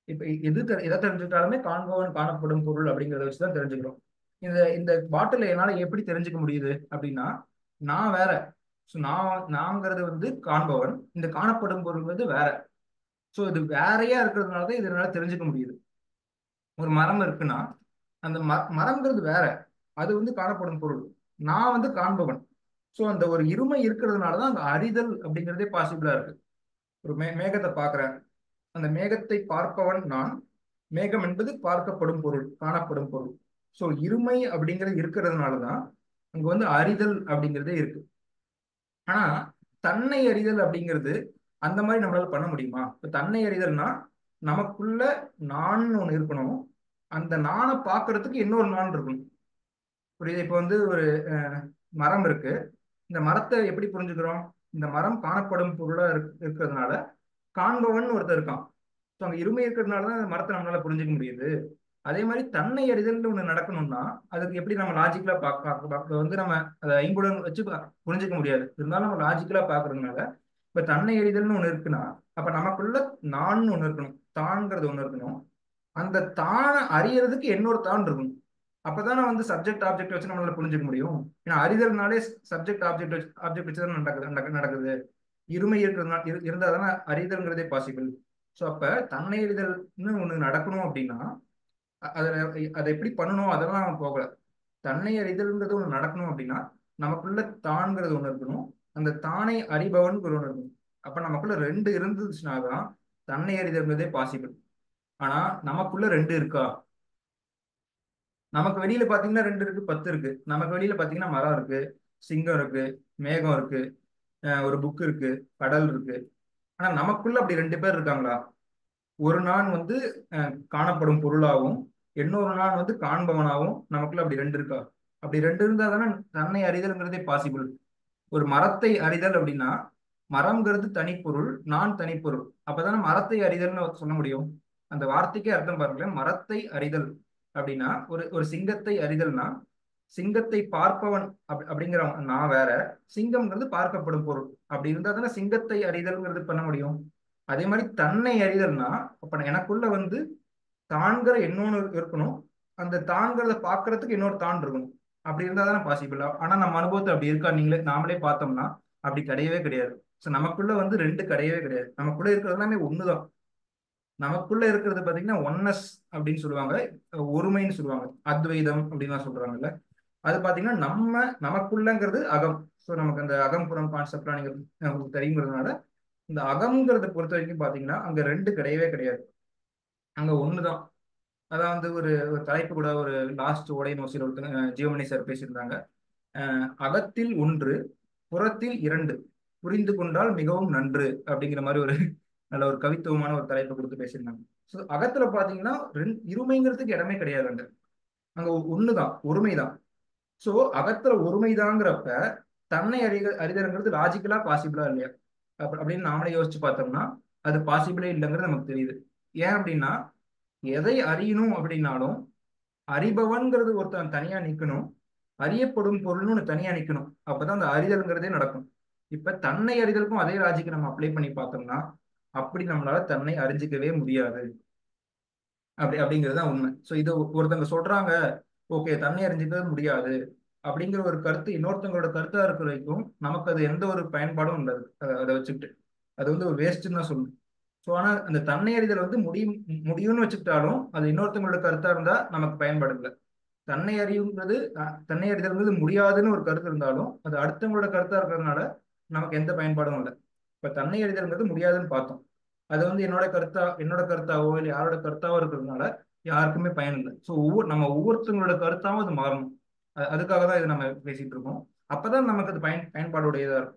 Speaker 1: இப்ப எது தெ- எதை தெரிஞ்சுக்கிட்டாலுமே காண்பவன் காணப்படும் பொருள் அப்படிங்கிறத வச்சுதான் தெரிஞ்சுக்கிறோம் இந்த இந்த பாட்டில் என்னால எப்படி தெரிஞ்சுக்க முடியுது அப்படின்னா நான் வேற ஸோ நான் நாங்கிறது வந்து காண்பவன் இந்த காணப்படும் பொருள் வந்து வேற ஸோ இது வேறையா இருக்கிறதுனால தான் இதனால தெரிஞ்சுக்க முடியுது ஒரு மரம் இருக்குன்னா அந்த ம மரம்ங்கிறது வேற அது வந்து காணப்படும் பொருள் நான் வந்து காண்பவன் ஸோ அந்த ஒரு இருமை இருக்கிறதுனால தான் அந்த அறிதல் அப்படிங்கிறதே பாசிபிளா இருக்கு ஒரு மே மேகத்தை பார்க்குறேன் அந்த மேகத்தை பார்ப்பவன் நான் மேகம் என்பது பார்க்கப்படும் பொருள் காணப்படும் பொருள் ஸோ இருமை அப்படிங்கிறது இருக்கிறதுனால தான் அங்க வந்து அறிதல் அப்படிங்கிறதே இருக்கு ஆனா தன்னை அறிதல் அப்படிங்கிறது அந்த மாதிரி நம்மளால பண்ண முடியுமா இப்ப தன்னை அறிதல்னா நமக்குள்ள நான் ஒண்ணு இருக்கணும் அந்த நானை பார்க்கறதுக்கு இன்னொரு நான் இருக்கணும் புரியுது இப்போ வந்து ஒரு அஹ், மரம் இருக்கு இந்த மரத்தை எப்படி புரிஞ்சுக்கிறோம் இந்த மரம் காணப்படும் பொருளா இருக்- இருக்கிறதுனால காண்பவன் ஒருத்தர் இருக்கான் ஸோ அங்க இருமை இருக்கிறதுனால தான் அந்த மரத்தை நம்மளால புரிஞ்சுக்க முடியுது அதே மாதிரி தன்னை அறிதல்னு ஒண்ணு நடக்கணும்னா அதுக்கு எப்படி நம்ம லாஜிக்கலா பார்க்க வந்து நம்ம அதை ஐம்புடன் வச்சு பா- புரிஞ்சுக்க முடியாது இருந்தாலும் நம்ம லாஜிக்கலா பாக்குறதுனால இப்ப தன்னை அறிதல்னு ஒண்ணு இருக்குன்னா அப்ப நமக்குள்ள நான் ஒண்ணு இருக்கணும் தான்ங்கிறது ஒண்ணு இருக்கணும் அந்த தானை அறியறதுக்கு இன்னொரு தான் இருக்கணும் அப்பதானே வந்து சப்ஜெக்ட் ஆப்ஜெக்ட் வச்சு நம்மளால புரிஞ்சுக்க முடியும் ஏன்னா அறிதல்னாலே சப்ஜெக்ட் ஆப்ஜெக்ட் வச்சு ஆப்ஜெக்ட் வச்சு தான் நடக்குது நடக்க- நடக்குது இருமை இருக்கிறதுனால இரு- இருந்தா தானே அறிதல்ங்கிறதே பாசிபிள் ஸோ அப்ப தன்னை அறிதல்னு ஒண்ணு நடக்கணும் அப்படின்னா அ- அதை அதை எப்படி பண்ணணும் அதெல்லாம் நம்ம போகல தன்னை அறிதல்ங்கிறது ஒண்ணு நடக்கணும் அப்படின்னா நமக்குள்ள தான்ங்கிறது ஒண்ணு இருக்கணும் அந்த தானை அறிபவன்கிற ஒண்ணு இருக்கணும் அப்ப நமக்குள்ள ரெண்டு இருந்துச்சுன்னா தான் தன்னை அறிதல்ங்கிறதே பாசிபிள் ஆனா நமக்குள்ள ரெண்டு இருக்கா நமக்கு வெளியில பாத்தீங்கன்னா ரெண்டு இருக்கு பத்து இருக்கு நமக்கு வெளியில பாத்தீங்கன்னா மரம் இருக்கு சிங்கம் இருக்கு மேகம் இருக்கு அஹ் ஒரு புக் இருக்கு கடல் இருக்கு ஆனா நமக்குள்ள அப்படி ரெண்டு பேர் இருக்காங்களா ஒரு நான் வந்து அஹ், காணப்படும் பொருளாகவும் இன்னொரு நான் வந்து காண்பவனாகவும் நமக்குள்ள அப்படி ரெண்டு இருக்கா அப்படி ரெண்டு இருந்தா தானே தன்னை அறிதல்ங்கிறதே பாசிபிள் ஒரு மரத்தை அறிதல் அப்படின்னா மரம்ங்கிறது தனிப்பொருள் நான் தனிப்பொருள் அப்பதானே மரத்தை அறிதல்னு சொல்ல முடியும் அந்த வார்த்தைக்கே அர்த்தம் பாருங்களேன் மரத்தை அறிதல் அப்படின்னா ஒரு ஒரு சிங்கத்தை அறிதல்னா சிங்கத்தை பார்ப்பவன் அப் அப்படிங்கிற நான் வேற சிங்கம்ங்கிறது பார்க்கப்படும் பொருள் அப்படி இருந்தா தானே சிங்கத்தை அறிதல்ங்கிறது பண்ண முடியும் அதே மாதிரி தன்னை அறிதல்னா அப்ப எனக்குள்ள வந்து தான்கிற இன்னொன்னு இருக்கணும் அந்த தான்கிறத பார்க்கறதுக்கு இன்னொரு தான் இருக்கணும் அப்படி இருந்தா தானே பாசிபிள் ஆனா நம்ம அனுபவத்தை அப்படி இருக்கா நீங்களே நாமளே பார்த்தோம்னா அப்படி கிடையவே கிடையாது ஸோ நமக்குள்ள வந்து ரெண்டு கிடையவே கிடையாது நமக்குள்ள இருக்கிறது எல்லாமே ஒண்ணுதான் நமக்குள்ள இருக்கிறது பாத்தீங்கன்னா ஒன்னஸ் அப்படின்னு சொல்லுவாங்க ஒருமைன்னு சொல்லுவாங்க அத்வைதம் அப்படின்னு சொல்றாங்கல்ல அது பாத்தீங்கன்னா நம்ம நமக்குள்ளங்கிறது அகம் ஸோ நமக்கு அந்த அகம்புறம் கான்செப்ட்லாம் நீங்க உங்களுக்கு தெரியுங்கிறதுனால இந்த அகம்ங்கிறத பொறுத்த வரைக்கும் பாத்தீங்கன்னா அங்க ரெண்டு கிடையவே கிடையாது அங்க ஒண்ணுதான் அதான் வந்து ஒரு ஒரு தலைப்பு கூட ஒரு லாஸ்ட் உடை நோசியில் ஒருத்தங்க அஹ், ஜீவமணி சார் பேசியிருந்தாங்க அஹ், அகத்தில் ஒன்று புறத்தில் இரண்டு புரிந்து கொண்டால் மிகவும் நன்று அப்படிங்கிற மாதிரி ஒரு நல்ல ஒரு கவித்துவமான ஒரு தலைப்பு கொடுத்து பேசியிருந்தாங்க ஸோ அகத்துல பாத்தீங்கன்னா ரெண்டு இருமைங்கிறதுக்கு இடமே கிடையாது அங்க அங்க ஒண்ணுதான் ஒருமைதான் ஸோ அகத்துல ஒருமைதாங்கிறப்ப தன்னை அறிக அறிதல்ங்கிறது லாஜிக்கலா பாசிபிளா இல்லையா அப்ப- அப்படின்னு நாமளே யோசிச்சு பார்த்தோம்னா அது பாசிபிளே இல்லைங்கிறது நமக்கு தெரியுது ஏன் அப்படின்னா எதை அறியணும் அப்படின்னாலும் அறிபவன்கிறது ஒருத்தன் தனியா நிக்கணும் அறியப்படும் பொருள்னு ஒண்ணு தனியா நிக்கணும் அப்பதான் அந்த அறிதல்ங்கிறதே நடக்கும் இப்ப தன்னை அறிதலுக்கும் அதே லாஜிக்கு நம்ம அப்ளை பண்ணி பார்த்தோம்னா அப்படி நம்மளால தன்னை அறிஞ்சிக்கவே முடியாது அப்படி அப்படிங்கிறது தான் உண்மை ஸோ இது ஒருத்தங்க சொல்றாங்க ஓகே தன்னை அறிஞ்சிக்கவே முடியாது அப்படிங்கிற ஒரு கருத்து இன்னொருத்தவங்களோட கருத்தா இருக்கிற வரைக்கும் நமக்கு அது எந்த ஒரு பயன்பாடும் இல்லை அதை அதை வச்சுக்கிட்டு அது வந்து ஒரு வேஸ்ட்னு தான் சொல்லணும் ஸோ ஆனால் அந்த தன்னை அறிதல் வந்து முடியும் முடியும்னு வச்சுக்கிட்டாலும் அது இன்னொருத்தவங்களோட கருத்தா இருந்தா நமக்கு பயன்பாடு இல்லை தன்னை அறியுங்கிறது அஹ், தன்னை அறிதல்ங்கிறது முடியாதுன்னு ஒரு கருத்து இருந்தாலும் அது அடுத்தவங்களோட கருத்தா இருக்கிறதுனால நமக்கு எந்த பயன்பாடும் இல்லை இப்ப தன்னை அறிதல்ங்கிறது முடியாதுன்னு பார்த்தோம் அது வந்து என்னோட கருத்தா என்னோட கருத்தாவோ இல்லை யாரோட கருத்தாவோ இருக்கிறதுனால யாருக்குமே பயன் இல்லை ஸோ ஒவ்வொரு நம்ம ஒவ்வொருத்தவங்களோட கருத்தாவும் அது மாறணும் அ- அதுக்காக தான் இது நம்ம பேசிட்டு இருக்கோம் அப்பதான் நமக்கு அது பயன் பயன்பாடுடையதா இருக்கும்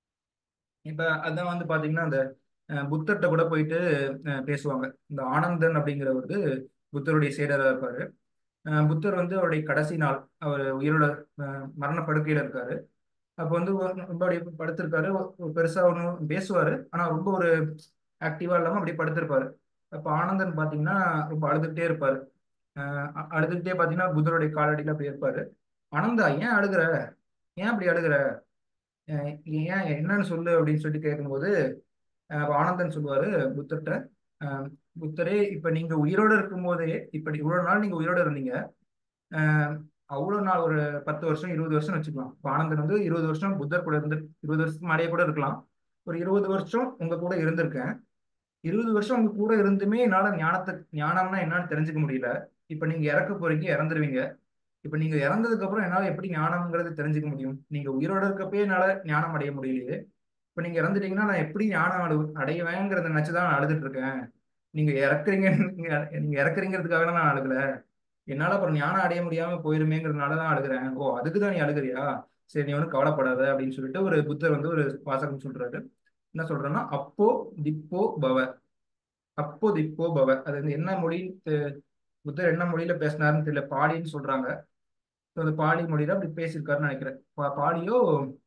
Speaker 1: இப்ப அதான் வந்து பாத்தீங்கன்னா அந்த அஹ், புத்தர்கிட்ட கூட போயிட்டு அஹ், பேசுவாங்க இந்த ஆனந்தன் அப்படிங்கிறவர் புத்தருடைய சீடரா இருப்பாரு அஹ், புத்தர் வந்து அவருடைய கடைசி நாள் அவர் உயிரோட அஹ், மரணப்படுக்கையில இருக்காரு அப்போ வந்து ஒரு- ரொம்ப அப்படியே படுத்திருக்காரு ஒரு பெருசா ஒன்றும் பேசுவாரு ஆனா ரொம்ப ஒரு ஆக்டிவா இல்லாம அப்படியே படுத்திருப்பாரு அப்ப ஆனந்தன் பாத்தீங்கன்னா ரொம்ப அழுதுகிட்டே இருப்பாரு அஹ் அ- அழுதுகிட்டே பாத்தீங்கன்னா புத்தருடைய காலடியில அப்படி இருப்பாரு ஆனந்தா ஏன் அழுகுற ஏன் அப்படி அழுகுற அஹ் ஏன் என்னன்னு சொல்லு அப்படின்னு சொல்லிட்டு கேட்கும்போது அஹ் அப்ப ஆனந்தன் சொல்லுவாரு புத்தர்கிட்ட அஹ் புத்தரே இப்ப நீங்க உயிரோட இருக்கும்போதே இப்ப இவ்வளவு நாள் நீங்க உயிரோட இருந்தீங்க ஆஹ் அவ்வளவு நாள் ஒரு பத்து வருஷம் இருபது வருஷம் வச்சுக்கலாம் இப்ப ஆனந்தன் வந்து இருபது வருஷம் புத்தர் கூட இருந்து இருபது வருஷத்துக்கு முன்னாடியே கூட இருக்கலாம் ஒரு இருபது வருஷம் உங்க கூட இருந்திருக்கேன் இருபது வருஷம் உங்க கூட இருந்துமே என்னால ஞானத்தை ஞானம்னா என்னன்னு தெரிஞ்சுக்க முடியல இப்ப நீங்க இறக்க போறீங்க இறந்துருவீங்க இப்ப நீங்க இறந்ததுக்கு அப்புறம் என்னால எப்படி ஞானம்ங்கிறது தெரிஞ்சுக்க முடியும் நீங்க உயிரோட இருக்கப்பே என்னால ஞானம் அடைய முடியலையே இப்ப நீங்க இறந்துட்டீங்கன்னா நான் எப்படி ஞானம் அடு அடைவேங்கிறத நினைச்சுதான் நான் அழுதுட்டு இருக்கேன் நீங்க இறக்குறீங்க நீங்க நீங்க இறக்குறீங்கிறதுக்காக நான் அழுகல என்னால அப்புறம் ஞானம் அடைய முடியாம போயிருமேங்கிறதுனால தான் அழுகிறேன் ஓ அதுக்கு தான் நீ அழுகுறியா சரி நீ ஒன்றும் கவலைப்படாத அப்படின்னு சொல்லிட்டு ஒரு புத்தர் வந்து ஒரு வாசகம் சொல்றாரு என்ன சொல்றேன்னா அப்போ திப்போ பவ அப்போ திப்போ பவ அது வந்து என்ன மொழி தெ- புத்தர் என்ன மொழியில பேசினாருன்னு தெரியல பாடின்னு சொல்றாங்க So, அந்த பாடி மொழியில அப்படி பேசியிருக்காருன்னு நினைக்கிறேன் பா- பாடியோ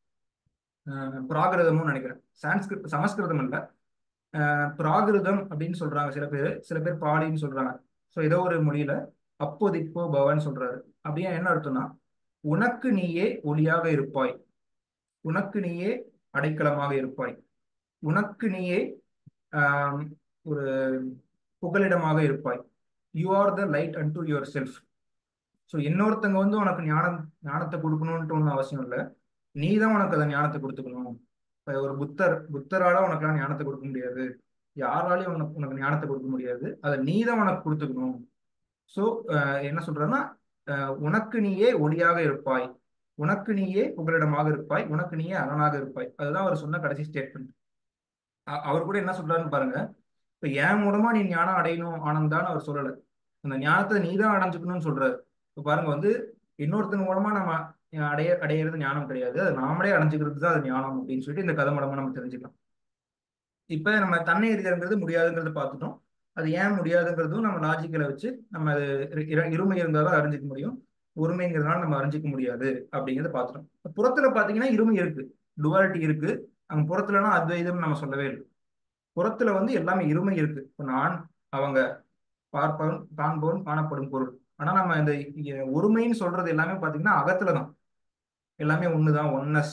Speaker 1: அஹ், பிராகிருதமும் நினைக்கிறேன் சான்ஸ்கிருத் சமஸ்கிருதம் இல்ல அஹ், பிராகிருதம் அப்படின்னு சொல்றாங்க சில பேர் சில பேர் பாடின்னு சொல்றாங்க ஸோ ஏதோ ஒரு மொழியில அப்போ திப்போ பவன்னு சொல்றாரு அப்படியே என்ன அர்த்தம்னா உனக்கு நீயே ஒளியாக இருப்பாய் உனக்கு நீயே அடைக்கலமாக இருப்பாய் உனக்கு நீயே ஆம், ஒரு புகலிடமாக இருப்பாய் you are the light unto your self so இன்னொருத்தங்க வந்து உனக்கு ஞானம் ஞானத்தை கொடுக்கணும்ன்ட்டு ஒன்றும் அவசியம் இல்லை நீ தான் உனக்கு அதை ஞானத்தை கொடுத்துக்கணும் இப்ப ஒரு புத்தர் புத்தரால உனக்குலாம் ஞானத்தை கொடுக்க முடியாது யாராலையும் உனக்கு உனக்கு ஞானத்தை கொடுக்க முடியாது அதை நீ தான் உனக்கு கொடுத்துக்கணும் ஸோ என்ன சொல்றேன்னா அஹ், உனக்கு நீயே ஒளியாக இருப்பாய் உனக்கு நீயே புகலிடமாக இருப்பாய் உனக்கு நீயே அரணாக இருப்பாய் அதுதான் அவர் சொன்ன கடைசி ஸ்டேட்மெண்ட் அவர் கூட என்ன சொல்றாருன்னு பாருங்க இப்ப என் மூலமா நீ ஞானம் அடையணும் ஆனந்தான்னு அவர் சொல்லல அந்த ஞானத்தை நீ தான் அடைஞ்சுக்கணும்னு சொல்றாரு இப்ப பாருங்க வந்து இன்னொருத்தங்க மூலமா நம்ம அடைய அடையிறது ஞானம் கிடையாது அது நாமளே அடைஞ்சுக்கிறது தான் அது ஞானம் அப்படின்னு சொல்லிட்டு இந்த கதை மூலமா நம்ம தெரிஞ்சுக்கலாம் இப்ப நம்ம தன்னை எறிதல்ங்கிறது முடியாதுங்கிறத பார்த்துட்டோம் அது ஏன் முடியாதுங்கிறதும் நம்ம லாஜிக்கலை வச்சு நம்ம அது இரு- இரு- இருமை இருந்தாலும் அறிஞ்சிக்க முடியும் ஒருமைங்கிறதுனால நம்ம அறிஞ்சிக்க முடியாது அப்படிங்கிறத பார்த்துட்டோம் இப்ப புறத்துல பாத்தீங்கன்னா இருமை இருக்கு டுவாலிட்டி இருக்கு அங்க புறத்துலனா அத்வைதம் நம்ம சொல்லவே இல்லை புறத்துல வந்து எல்லாமே இருமை இருக்கு இப்ப நான் அவங்க பார்ப்பவன் காண்பவன் காணப்படும் பொருள் ஆனா நம்ம இந்த இங்க ஒருமைன்னு சொல்றது எல்லாமே பாத்தீங்கன்னா அகத்துலதான் எல்லாமே ஒண்ணுதான் ஒன்னஸ்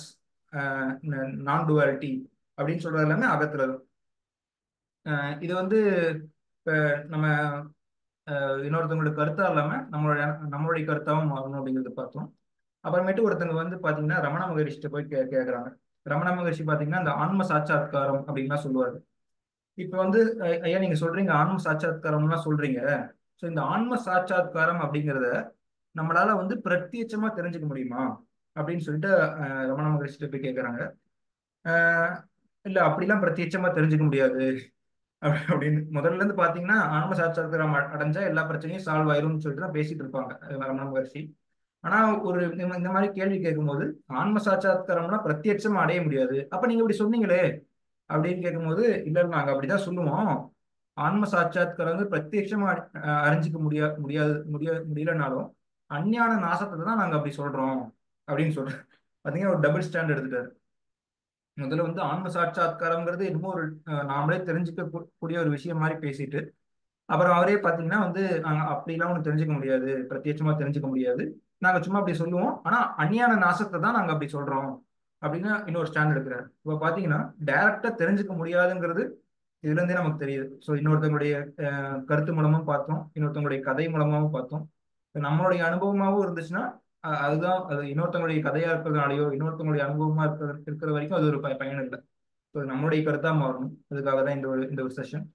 Speaker 1: நான் டுவாலிட்டி அப்படின்னு சொல்றது எல்லாமே அகத்துல தான் அஹ் இது வந்து இப்ப நம்ம அஹ், இன்னொருத்தவங்களோட கருத்தா இல்லாம நம்மளுடைய நம்மளுடைய கருத்தாவும் மாறணும் அப்படிங்கறத பார்த்தோம் அப்புறமேட்டு ஒருத்தங்க வந்து பாத்தீங்கன்னா ரமண மகரிஷிட்ட போய் கே கேக்குறாங்க ரமண மகரிஷி பாத்தீங்கன்னா இந்த ஆன்ம சாட்சாத்காரம் அப்படின்லாம் சொல்லுவாரு இப்ப வந்து ஐ- ஐயா நீங்க சொல்றீங்க ஆன்ம சாட்சாத்காரம்லாம் சொல்றீங்க ஸோ இந்த ஆன்ம சாட்சாத்காரம் அப்படிங்கிறத நம்மளால வந்து பிரத்யட்சமா தெரிஞ்சுக்க முடியுமா அப்படின்னு சொல்லிட்டு அஹ், ரமண மகரிஷிட்ட போய் கேக்குறாங்க அஹ், இல்ல அப்படிலாம் பிரத்யட்சமா தெரிஞ்சுக்க முடியாது அப்படி- அப்படின்னு முதல்ல இருந்து பாத்தீங்கன்னா ஆன்ம சாட்சாத்காரம் அ- அடைஞ்சா எல்லா பிரச்சனையும் சால்வ் ஆயிரும்னு சொல்லிட்டு தான் பேசிட்டு இருப்பாங்க அஹ், ரமண மகரிஷி ஆனா ஒரு இந்த இந்த மாதிரி கேள்வி கேட்கும்போது ஆன்ம சாட்சாத்காரம்னா பிரத்யட்சமா அடைய முடியாது அப்ப நீங்க இப்படி சொன்னீங்களே அப்படின்னு கேட்கும்போது இல்ல இல்ல, நாங்க அப்படிதான் சொல்லுவோம் ஆன்ம சாட்சாத்காரம் வந்து பிரத்யட்சமா அஹ், அறிஞ்சிக்க முடியா முடியாது முடிய முடியலனாலும் அஞ்ஞான நாசத்தை தான் நாங்க அப்படி சொல்றோம் அப்படின்னு சொல்றோம் பாத்தீங்கன்னா ஒரு டபுள் ஸ்டாண்ட் எடுத்துட்டாரு முதல்ல வந்து ஆன்ம சாட்சாத்காரம்ங்கிறது என்னமோ ஒரு அஹ், நாமளே தெரிஞ்சுக்க கூ- கூடிய ஒரு விஷயம் மாதிரி பேசிட்டு அப்புறம் அவரே பாத்தீங்கன்னா வந்து நாங்க அப்படிலாம் ஒண்ணு தெரிஞ்சுக்க முடியாது பிரத்யட்சமா தெரிஞ்சுக்க முடியாது நாங்க சும்மா அப்படி சொல்லுவோம் ஆனா அஞ்ஞான நாசத்தை தான் நாங்க அப்படி சொல்றோம் அப்படின்னு இன்னொரு ஸ்டாண்ட் எடுக்கிறாரு இப்ப பாத்தீங்கன்னா டைரக்டா தெரிஞ்சுக்க முடியாதுங்கிறது இதுல இருந்தே நமக்கு தெரியுது ஸோ இன்னொருத்தவங்களுடைய அஹ், கருத்து மூலமும் பார்த்தோம் இன்னொருத்தவங்களுடைய கதை மூலமாவும் பார்த்தோம் இப்ப நம்மளுடைய அனுபவமாவும் இருந்துச்சுன்னா அஹ், அதுதான் அது இன்னொருத்தவங்களுடைய கதையா இருக்கிறதுனாலயோ இன்னொருத்தவங்களுடைய அனுபவமா இருக்கிற இருக்கிற வரைக்கும் அது ஒரு ப- பயன் இல்லை ஸோ நம்மளுடைய கருத்தா மாறணும் அதுக்காக தான் இந்த ஒரு இந்த ஒரு செஷன்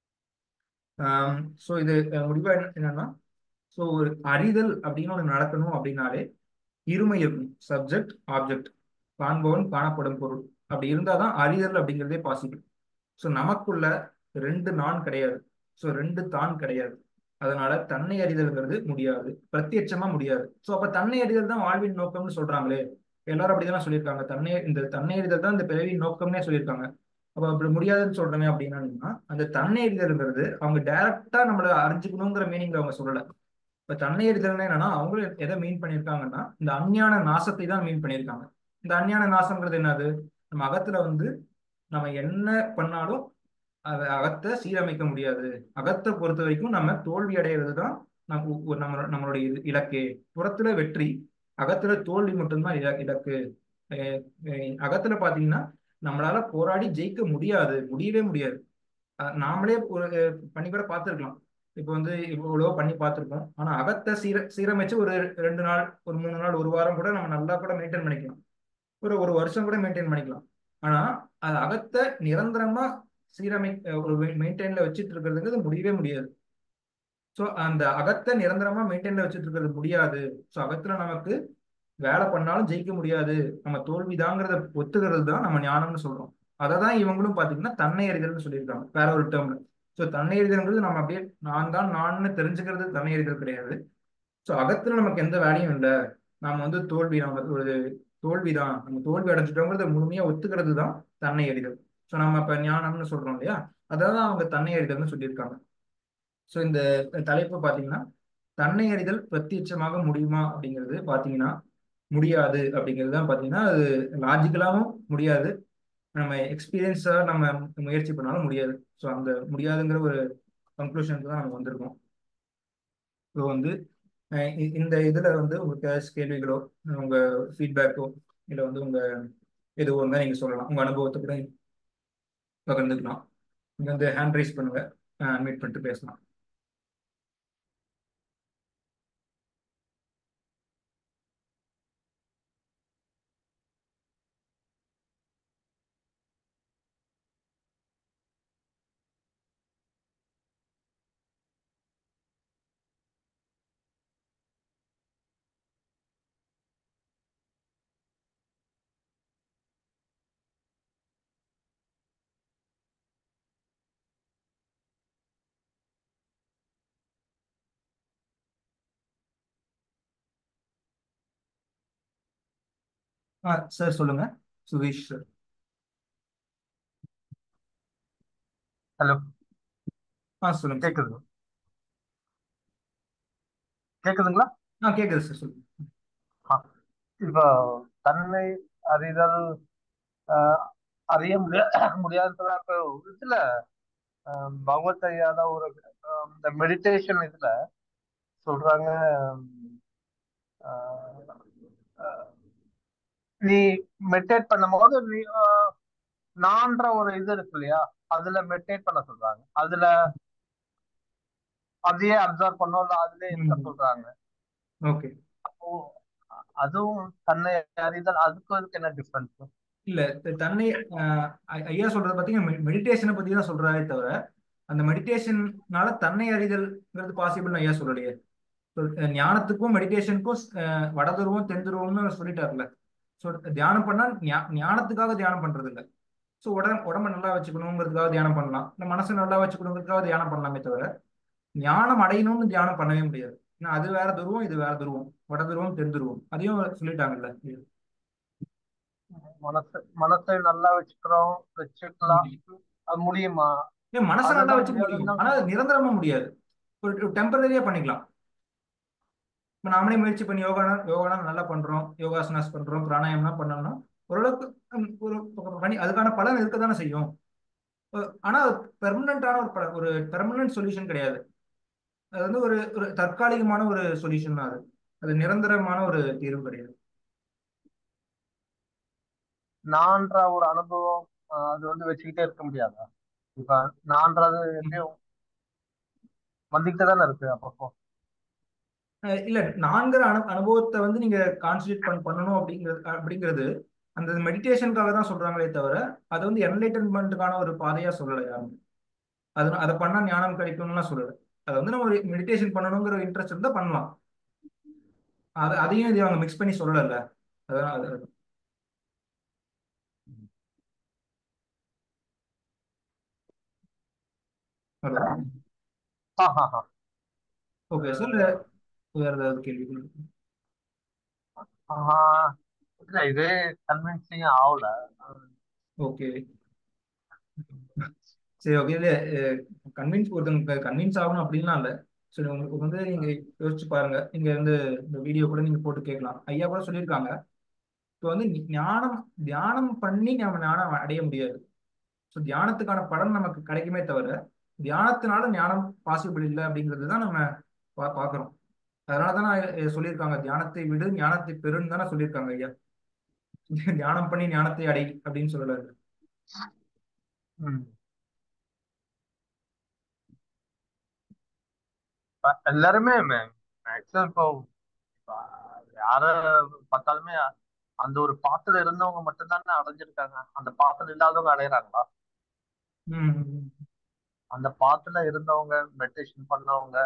Speaker 1: ஸோ இது அஹ், முடிவா என்ன- என்னன்னா ஸோ ஒரு அறிதல் அப்படின்னு ஒன்று நடக்கணும் அப்படின்னாலே இருமை இருக்கும் சப்ஜெக்ட் ஆப்ஜெக்ட் காண்பவன் காணப்படும் பொருள் அப்படி இருந்தாதான் அறிதல் அப்படிங்கிறதே பாசிபிள் ஸோ நமக்குள்ள ரெண்டு நான் கிடையாது ஸோ ரெண்டு தான் கிடையாது அதனால தன்னை அறிதல்ங்கிறது முடியாது பிரத்யட்சமா முடியாது ஸோ அப்ப தன்னை அறிதல் தான் வாழ்வின் நோக்கம்னு சொல்றாங்களே எல்லாரும் அப்படிதானே சொல்லியிருக்காங்க தன்னை இந்த தன்னை அறிதல் தான் இந்த பிறவியின் நோக்கம்னே சொல்லியிருக்காங்க அப்ப அப்படி முடியாதுன்னு சொல்றேன் அப்படின்னா அந்த தன்னை அறிதல்ங்கிறது அவங்க டைரக்டா நம்மள அறிஞ்சுக்கணுங்கிற மீனிங்ல அவங்க சொல்லல இப்ப தன்னை அறிதல்னா என்னன்னா அவங்களும் எதை மீன் பண்ணியிருக்காங்கன்னா இந்த அஞ்ஞான நாசத்தை தான் மீன் பண்ணியிருக்காங்க இந்த அஞ்ஞான நாசம்ங்கிறது என்னது நம்ம அகத்துல வந்து நம்ம என்ன பண்ணாலும் அதை அகத்தை சீரமைக்க முடியாது அகத்தை பொறுத்த வரைக்கும் நம்ம தோல்வி அடைகிறது தான் நம்ம ஒரு நம்ம நம்மளுடைய இது இலக்கு புறத்துல வெற்றி அகத்துல தோல்வி மட்டும்தான் இல இலக்கு அஹ் அஹ் அகத்துல பாத்தீங்கன்னா நம்மளால போராடி ஜெயிக்க முடியாது முடியவே முடியாது அஹ் நாமளே ஒரு பண்ணி கூட பார்த்துருக்கலாம் இப்போ வந்து இவ்வளோ பண்ணி பார்த்துருக்கோம் ஆனா அகத்தை சீர சீரமைச்சு ஒரு ரெண்டு நாள் ஒரு மூணு நாள் ஒரு வாரம் கூட நம்ம நல்லா கூட மெயின்டைன் பண்ணிக்கலாம் ஒரு ஒரு வருஷம் கூட மெயின்டைன் பண்ணிக்கலாம் ஆனா அது அகத்தை நிரந்தரமா சீரமை அஹ் ஒரு மெயின்டைன்ல வச்சுட்டு இருக்கிறதுங்கிறது முடியவே முடியாது ஸோ அந்த அகத்தை நிரந்தரமா மெயின்டைன்ல வச்சுட்டு இருக்கிறது முடியாது ஸோ அகத்துல நமக்கு வேலை பண்ணாலும் ஜெயிக்க முடியாது நம்ம தோல்விதாங்கிறத ஒத்துக்கிறது தான் நம்ம ஞானம்னு சொல்றோம் அதை தான் இவங்களும் பார்த்தீங்கன்னா தன்னை அறிதல்னு சொல்லியிருக்காங்க வேற ஒரு டேர்ம்ல ஸோ தன்னை அறிதல்ங்கிறது நம்ம அப்படியே நான் தான் நான்னு தெரிஞ்சுக்கிறது தன்னை அறிதல் கிடையாது ஸோ அகத்துல நமக்கு எந்த வேலையும் இல்லை நாம வந்து தோல்வி நம்ம ஒரு தோல்வி தான் நம்ம தோல்வி அடைஞ்சிட்டோங்கிறத முழுமையா ஒத்துக்கிறது தான் தன்னை அறிதல் ஸோ நம்ம இப்ப ஞானம்னு சொல்றோம் இல்லையா அதான் அவங்க தன்னை அறிதல்னு சொல்லியிருக்காங்க ஸோ இந்த தலைப்பு பார்த்தீங்கன்னா தன்னை அறிதல் பிரத்யட்சமாக முடியுமா அப்படிங்கிறது பார்த்தீங்கன்னா முடியாது அப்படிங்கிறது தான் பார்த்தீங்கன்னா அது லாஜிக்கலாகவும் முடியாது நம்ம எக்ஸ்பீரியன்ஸாக நம்ம முயற்சி பண்ணாலும் முடியாது ஸோ அந்த முடியாதுங்கிற ஒரு கன்க்ளூஷனுக்கு தான் நம்ம வந்திருக்கோம் ஸோ வந்து அஹ் இ- இந்த இதில் வந்து உங்களுக்கு ஏதாச்சும் கேள்விகளோ உங்கள் ஃபீட்பேக்கோ இல்லை வந்து உங்கள் எதுவோ இருந்தால் நீங்கள் சொல்லலாம் உங்கள் அனுபவத்தை கூட பகிர்ந்துக்கலாம் நீங்கள் வந்து ஹேண்ட் ரைஸ் பண்ணுங்க மீட் பண்ணிட்டு பேசலாம் ஆ சார் சொல்லுங்க சுதீஷ் சார்
Speaker 2: ஹலோ
Speaker 1: ஆ சொல்லுங்க சார்
Speaker 2: கேக்குது கேக்குதுங்களா
Speaker 1: ஆ கேட்குது சார் சொல்லுங்க
Speaker 2: ஆ. இப்போ தன்னை அறிதல் ஆஹ், அறிய முடியா முடியாதுன்னா இப்போ இதுல ஆஹ், பகவத் ஐயாத ஒரு ஆஹ், இந்த மெடிடேஷன் இதுல சொல்றாங்க ஆஹ், ஆஹ், நீ மெடிடேட் பண்ணும்போது நீ ஆஹ், நான்ற ஒரு இது இருக்கு இல்லையா அதுல மெடிடேட் பண்ண சொல்றாங்க அதுல அதையே அப்சர்வ் பண்ணோம் இல்ல அதுலயே இருக்க
Speaker 1: ம்
Speaker 2: சொல்றாங்க
Speaker 1: ஓகே
Speaker 2: அப்போ அதுவும் தன்னை அறிதல் அதுக்கும் இதுக்கு என்ன டிஃபரன்ஸ்
Speaker 1: இல்ல த- தன்னை ஆஹ் ஐ- ஐயா சொல்றது பாத்தீங்கன்னா மெடிடேஷனை பத்தி தான் சொல்றாரே தவிர அந்த மெடிடேஷன்னால தன்னை அறிதல்ங்கிறது பாசிபிள்னு ஐயா சொல்லலையே So, அஹ் ஞானத்துக்கும் மெடிடேஷனுக்கும் வடதுருவம் தென்துருவம்னு சொல்லிட்டாருல ஸோ தியானம் பண்ணா ஞா- ஞானத்துக்காக தியானம் பண்றது இல்ல ஸோ உடம்பு உடம்ப நல்லா வச்சுக்கணுங்கிறதுக்காக தியானம் பண்ணலாம் இந்த மனசை நல்லா வச்சுக்கணுங்கிறதுக்காக தியானம் பண்ணலாமே தவிர ஞானம் அடையணும்னு தியானம் பண்ணவே முடியாது ஏன்னா அது வேற துருவம் இது வேற துருவம் வட துருவம் தென் துருவம் அதையும் சொல்லிட்டாங்கல்ல
Speaker 2: மனசு மனசை நல்லா வச்சுக்கிறோம் வச்சுக்கலாம்
Speaker 1: ம்.
Speaker 2: அது முடியுமா
Speaker 1: ஏன் மனசை நல்லா
Speaker 2: அதுதான்
Speaker 1: வச்சுக்க முடியும்
Speaker 2: முடியாதுன்னா
Speaker 1: ஆனா அது நிரந்தரமா முடியாது ஒரு டெம்பரரியா பண்ணிக்கலாம் இப்போ நாமளே முயற்சி பண்ணி யோகானா யோகானா நல்லா பண்றோம் யோகாசனாஸ் பண்றோம் பிராணாயாமம்லாம் பண்ணோம்னா ஓரளவுக்கு ஹம், ஒரு பண்ணி அதுக்கான பலன் இருக்க தானே செய்யும் அஹ் ஆனா பெர்மனண்டான ஒரு பலன் ஒரு பெர்மனன்ட் சொல்யூஷன் கிடையாது அது வந்து ஒரு ஒரு தற்காலிகமான ஒரு சொல்யூஷன் தான் அது அது நிரந்தரமான ஒரு தீர்வு கிடையாது
Speaker 2: நான்ற ஒரு அனுபவம் ஆஹ் அது வந்து வச்சுக்கிட்டே இருக்க முடியாதா இப்ப நான்றது எப்படியும் வந்துகிட்டே தானே இருக்கு அப்பப்போ
Speaker 1: அஹ் இல்ல நான்கிற அனு அனுபவத்தை வந்து நீங்க கான்சன்ட்ரேட் பண்ண பண்ணணும் அப்படிங்கிறது அப்படிங்கிறது அந்த மெடிடேஷனுக்காக தான் சொல்றாங்களே தவிர அது வந்து என்லைட்டன்மெண்ட்டுக்கான ஒரு பாதையா சொல்லலை யாரும் அது அதை பண்ணா ஞானம் கிடைக்கும்னுலாம் சொல்லலை அதை வந்து நம்ம ஒரு மெடிடேஷன் பண்ணணுங்கிற இன்ட்ரெஸ்ட் இருந்தா பண்ணலாம் அது அதையும் இது அவங்க மிக்ஸ் பண்ணி சொல்லலைல்ல அதான் அது ஹலோ
Speaker 2: ஆஹா
Speaker 1: ஓகே சார் வேற ஏதாவது கேள்விகள்
Speaker 2: ஆஹா இல்ல இதே கன்வின்சிங் ஆகல
Speaker 1: ஓகே சரி ஓகே இல்ல கன்வின்ஸ் ஒருத்தவங்க கன்வின்ஸ் ஆகணும் அப்படின்லாம் இல்லை சரி உங்களுக்கு வந்து நீங்க யோசிச்சு பாருங்க நீங்க வந்து இந்த வீடியோ கூட நீங்க போட்டு கேட்கலாம் ஐயா கூட சொல்லியிருக்காங்க இப்போ வந்து நீ- ஞானம் தியானம் பண்ணி நம்ம ஞானம் அடைய முடியாது ஸோ தியானத்துக்கான பலன் நமக்கு கிடைக்குமே தவிர தியானத்தினால ஞானம் பாசிபிள் இல்லை அப்படிங்கிறது தான் நம்ம பா பார்க்குறோம் அதனால தான் நான் இ- சொல்லியிருக்காங்க தியானத்தை விடு ஞானத்தை பெறுன்னு தானே சொல்லியிருக்காங்க ஐயா தியானம் பண்ணி ஞானத்தை அடை அப்படின்னு சொல்லல
Speaker 2: ம் இப்ப எல்லாருமே மேக்ஸிமம் இப்போ இப்ப யார பார்த்தாலுமே அந்த ஒரு பாத்துல இருந்தவங்க மட்டும்தானே அடைஞ்சிருக்காங்க அந்த பாத்துல இல்லாதவங்க அடையறாங்களா
Speaker 1: ம்
Speaker 2: அந்த பாத்துல இருந்தவங்க மெடிடேஷன் பண்ணவங்க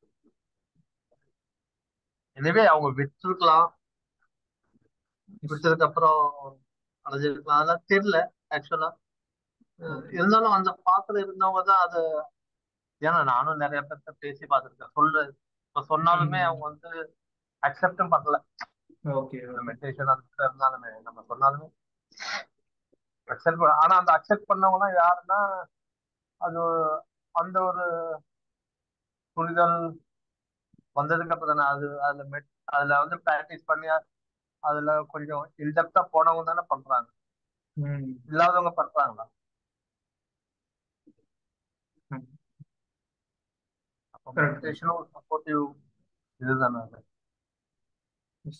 Speaker 2: எனவே அவங்க விட்டுருக்கலாம் விட்டதுக்கு அப்புறம் அடைஞ்சிருக்கலாம் அதெல்லாம் தெரியல ஆக்சுவலா
Speaker 1: ஓகே
Speaker 2: இருந்தாலும் அந்த பாத்துல இருந்தவங்க தான் அது ஏன்னா நானும் நிறைய பேர்த்த பேசி பார்த்திருக்கேன் சொல்லு இப்ப சொன்னாலுமே அவங்க வந்து அக்செப்டும் பண்ணல
Speaker 1: ஓகே
Speaker 2: மெடிடேஷன் அந்த இருந்தாலுமே நம்ம சொன்னாலுமே அக்செப்ட் ஆனா அந்த அக்செப்ட் பண்ணவங்க யாருன்னா அது அந்த ஒரு புரிதல் வந்ததுக்கு அப்புறம் தானே அது அதுல மெட் அதுல வந்து பிராக்டிஸ் பண்ணி அதுல கொஞ்சம் இன்டெப்தா போனவங்க தானே பண்றாங்க
Speaker 1: ம்
Speaker 2: இல்லாதவங்க பண்றாங்களா
Speaker 1: ம்.
Speaker 2: அப்போ
Speaker 1: Correct.
Speaker 2: மெடிடேஷனும் ஒரு சப்போர்ட்டிவ் இதுதானே அது
Speaker 1: Yes.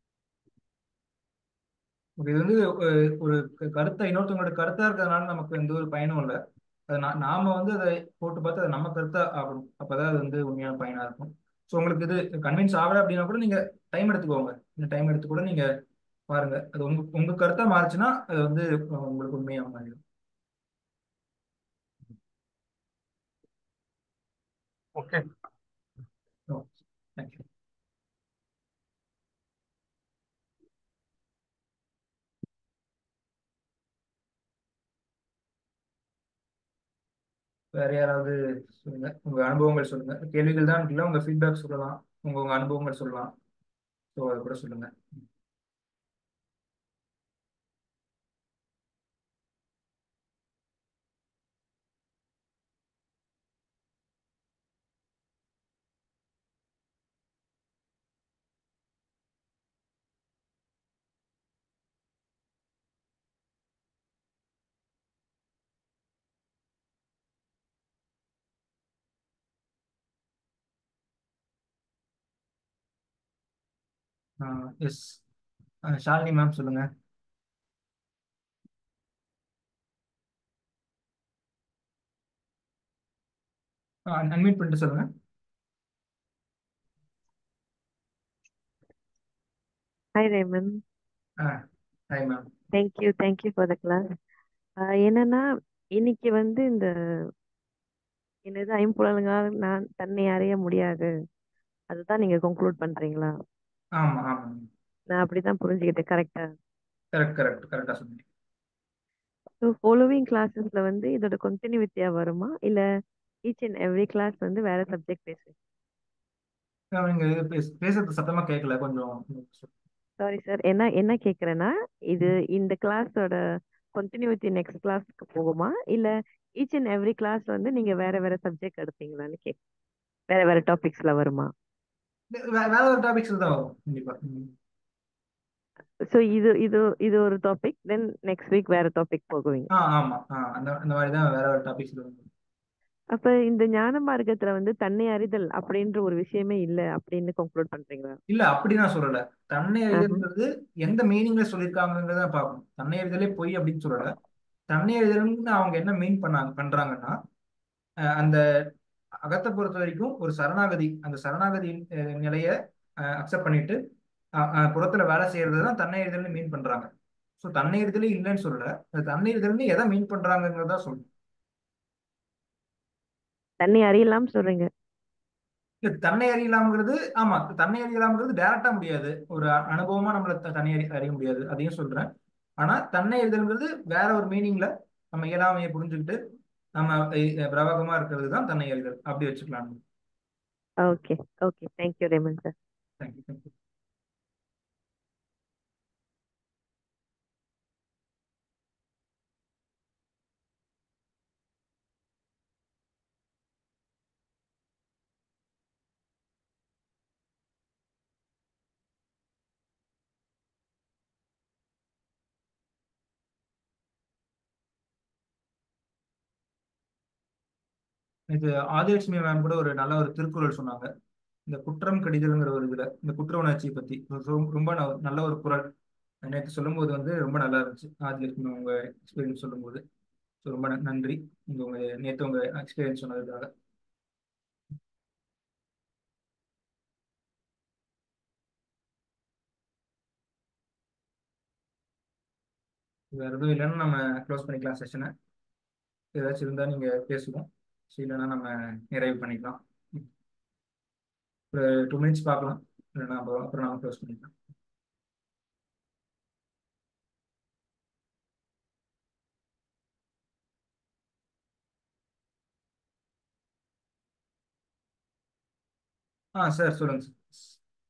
Speaker 1: Okay, இது வந்து ஒரு- ஒரு க- கருத்தை இன்னொருத்தவங்களோட கருத்தா இருக்கிறதுனால நமக்கு எந்த ஒரு பயனும் இல்லை அது நா- நாம வந்து அதை போட்டு பார்த்து அதை நம்ம கருத்தா ஆகணும் அப்பதான் அது வந்து உண்மையான பயனா இருக்கும் ஸோ உங்களுக்கு இது கன்வின்ஸ் ஆகல அப்படின்னா கூட நீங்க டைம் எடுத்துக்கோங்க இந்த டைம் எடுத்து கூட நீங்க பாருங்க அது உங்க உங்க கருத்தா மாறுச்சுன்னா அது வந்து அஹ், உங்களுக்கு உண்மையா மாறிடும்
Speaker 2: ஓகே
Speaker 1: ஓகே தேங்க்யூ வேற யாராவது சொல்லுங்க உங்க அனுபவங்கள் சொல்லுங்க கேள்விகள் தான் இருக்குல்ல உங்க ஃபீட்பேக் சொல்லலாம் உங்க உங்க அனுபவங்கள் சொல்லலாம் ஸோ அதை கூட சொல்லுங்க எஸ் ஷாலினி மேம் சொல்லுங்க அன்மியூட் பண்ணிட்டு சொல்லுங்க
Speaker 3: Hi, Raymond.
Speaker 1: Hi ma'am
Speaker 3: Thank you. Thank you for the class. ஆஹ் என்னன்னா இன்னைக்கு வந்து இந்த என்னது ஐம்புலன்களால் நான் தன்னை அறிய முடியாது அதுதான் நீங்க கன்க்ளூட் பண்றீங்களா
Speaker 1: ஆமா ஆமா
Speaker 3: நான் அப்படிதான் புரிஞ்சுக்கிட்டேன் கரெக்டா
Speaker 1: கரெக்ட் கரெக்ட் கரெக்டா சொன்னீங்க
Speaker 3: ஸோ ஃபாலோவிங் கிளாஸஸ்ல வந்து இதோட கண்டினியூட்டியா வருமா இல்ல ஈச் அண்ட் எவ்ரி கிளாஸ் வந்து வேற சப்ஜெக்ட் பேசு
Speaker 1: மேம், நீங்க இது பேச- பேசுறது சத்தமா கேட்கல கொஞ்சம்
Speaker 3: சாரி சார் என்ன என்ன கேக்குறேன்னா இது இந்த கிளாஸோட கண்டினியூட்டி நெக்ஸ்ட் கிளாஸ்க்கு போகுமா இல்ல ஈச் அண்ட் எவ்ரி கிளாஸ் வந்து நீங்க வேற வேற சப்ஜெக்ட் எடுப்பீங்களான்னு கேக் வேற வேற டாபிக்ஸ்ல வருமா
Speaker 1: வே- வேற ஒரு டாபிக்ஸ் தான் வரும் கண்டிப்பா ம்.
Speaker 3: ஸோ இது இது இது ஒரு டாபிக் தென் நெக்ஸ்ட் வீக் வேற டாபிக் போகுவீங்க
Speaker 1: ஆ ஆமா ஆ அந்த அந்த மாதிரி தான் வேற ஒரு டாபிக்ஸ் வரும்
Speaker 3: அப்ப இந்த ஞான மார்க்கத்துல வந்து தன்னை அறிதல் அப்படின்ற ஒரு விஷயமே இல்ல அப்படின்னு கன்க்ளூட் பண்றீங்களா
Speaker 1: இல்ல அப்படி நான் சொல்லல தன்னை
Speaker 3: ஆஹா.
Speaker 1: அறிதல்ன்றது எந்த மீனிங்ல சொல்லியிருக்காங்கிறத பார்க்கணும் தன்னை அறிதலே பொய் அப்படின்னு சொல்லல தன்னை அறிதல்னு அவங்க என்ன மீன் பண்ணாங்க பண்றாங்கன்னா அஹ் அந்த அகத்தை பொறுத்த வரைக்கும் ஒரு சரணாகதி அந்த சரணாகதி அஹ், நிலைய அக்செப்ட் பண்ணிட்டு அஹ், அஹ், புறத்துல வேலை செய்யறது தான் தன்னை அறிதல்னு மீன் பண்றாங்க ஸோ தன்னை அறிதலே இல்லைன்னு சொல்லல அந்த தன்னை அறிதல்னு எதை மீன் பண்றாங்கிறதா சொல்லணும்
Speaker 3: தன்னை அறியலாம் சொல்றீங்க
Speaker 1: இல்ல தன்னை அறியலாம்ங்கிறது ஆமா தன்னை அறியலாம்ங்கிறது டைரக்டா முடியாது ஒரு அ- அனுபவமா நம்மள த- தன்னை அறி அறிய முடியாது அதையும் சொல்றேன் ஆனா தன்னை அறிதல்ங்கிறது வேற ஒரு மீனிங்ல நம்ம இயலாமையை புரிஞ்சுக்கிட்டு நம்ம அஹ், பிரவாகமா இருக்கிறது தான் தன்னை அறிதல் அப்படி வச்சுக்கலாம்
Speaker 3: okay okay thank you Raymond sir
Speaker 1: thank you thank you இது ஆதிலட்சுமி மேம் கூட ஒரு நல்ல ஒரு திருக்குறள் சொன்னாங்க இந்த குற்றம் கடிதல்ங்கிற ஒரு இதுல இந்த குற்ற உணர்ச்சியை பத்தி ரொம்ப ரொம்ப ந- நல்ல ஒரு குறள் நேற்று சொல்லும்போது வந்து ரொம்ப நல்லா இருந்துச்சு ஆதிலட்சுமி உங்க எக்ஸ்பீரியன்ஸ் சொல்லும்போது ஸோ ரொம்ப ந- நன்றி உங்க உங்க நேற்று உங்க எக்ஸ்பீரியன்ஸ் சொன்னதுக்காக வேற எதுவும் இல்லைன்னா நம்ம க்ளோஸ் பண்ணிக்கலாம் செஷனை ஏதாச்சும் இருந்தால் நீங்கள் பேசுவோம் ஸோ இல்லைன்னா நம்ம நிறைவு பண்ணிக்கலாம் ஒரு டூ மினிட்ஸ் பார்க்கலாம் இல்லைன்னா அப்புறம் அப்புறம் நம்ம க்ளோஸ் பண்ணிக்கலாம் ஆ சார் சொல்லுங்க சார்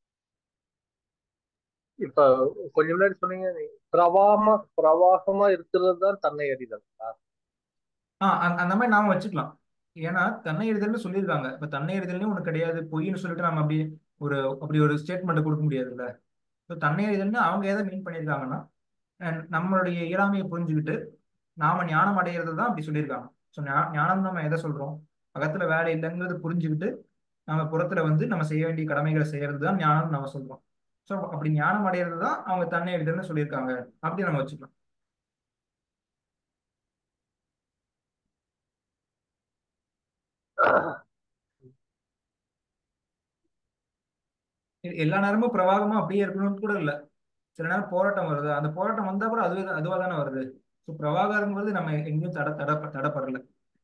Speaker 2: இப்ப கொஞ்ச முன்னாடி சொன்னீங்க நீ பிரவாகமா பிரவாகமா இருக்கிறது தான் தன்னை அறிதல்
Speaker 1: ஆ அந்த அந்த மாதிரி நாம வச்சுக்கலாம் ஏன்னா தன்னை எறிதல்னு சொல்லியிருக்காங்க இப்ப தன்னை எறிதல்னு ஒண்ணு கிடையாது பொய்ன்னு சொல்லிட்டு நம்ம அப்படி ஒரு அப்படி ஒரு ஸ்டேட்மெண்ட் கொடுக்க முடியாதுல்ல ஸோ தன்னை எறிதல்னு அவங்க எதை மீன் பண்ணியிருக்காங்கன்னா அஹ் நம்மளுடைய இயலாமையை புரிஞ்சுக்கிட்டு நாம ஞானம் அடையிறது தான் அப்படி சொல்லியிருக்காங்க ஸோ ஞானம் நம்ம எதை சொல்றோம் அகத்துல வேலை இல்லைங்கிறது புரிஞ்சுக்கிட்டு நம்ம புறத்துல வந்து நம்ம செய்ய வேண்டிய கடமைகளை செய்யறது தான் ஞானம் நம்ம சொல்றோம் ஸோ அப்படி ஞானம் அடையிறது தான் அவங்க தன்னை எறிதல்னு சொல்லியிருக்காங்க அப்படி நம்ம வச்சுக்கலாம் எ- எல்லா நேரமும் பிரவாகமா அப்படியே இருக்கணும்னு கூட இல்ல சில நேரம் போராட்டம் வருது அந்த போராட்டம் வந்தா கூட அதுவே அதுவா தானே வருது ஸோ பிரவாகங்கிறது நம்ம எங்கேயும் தட தட தடப்படல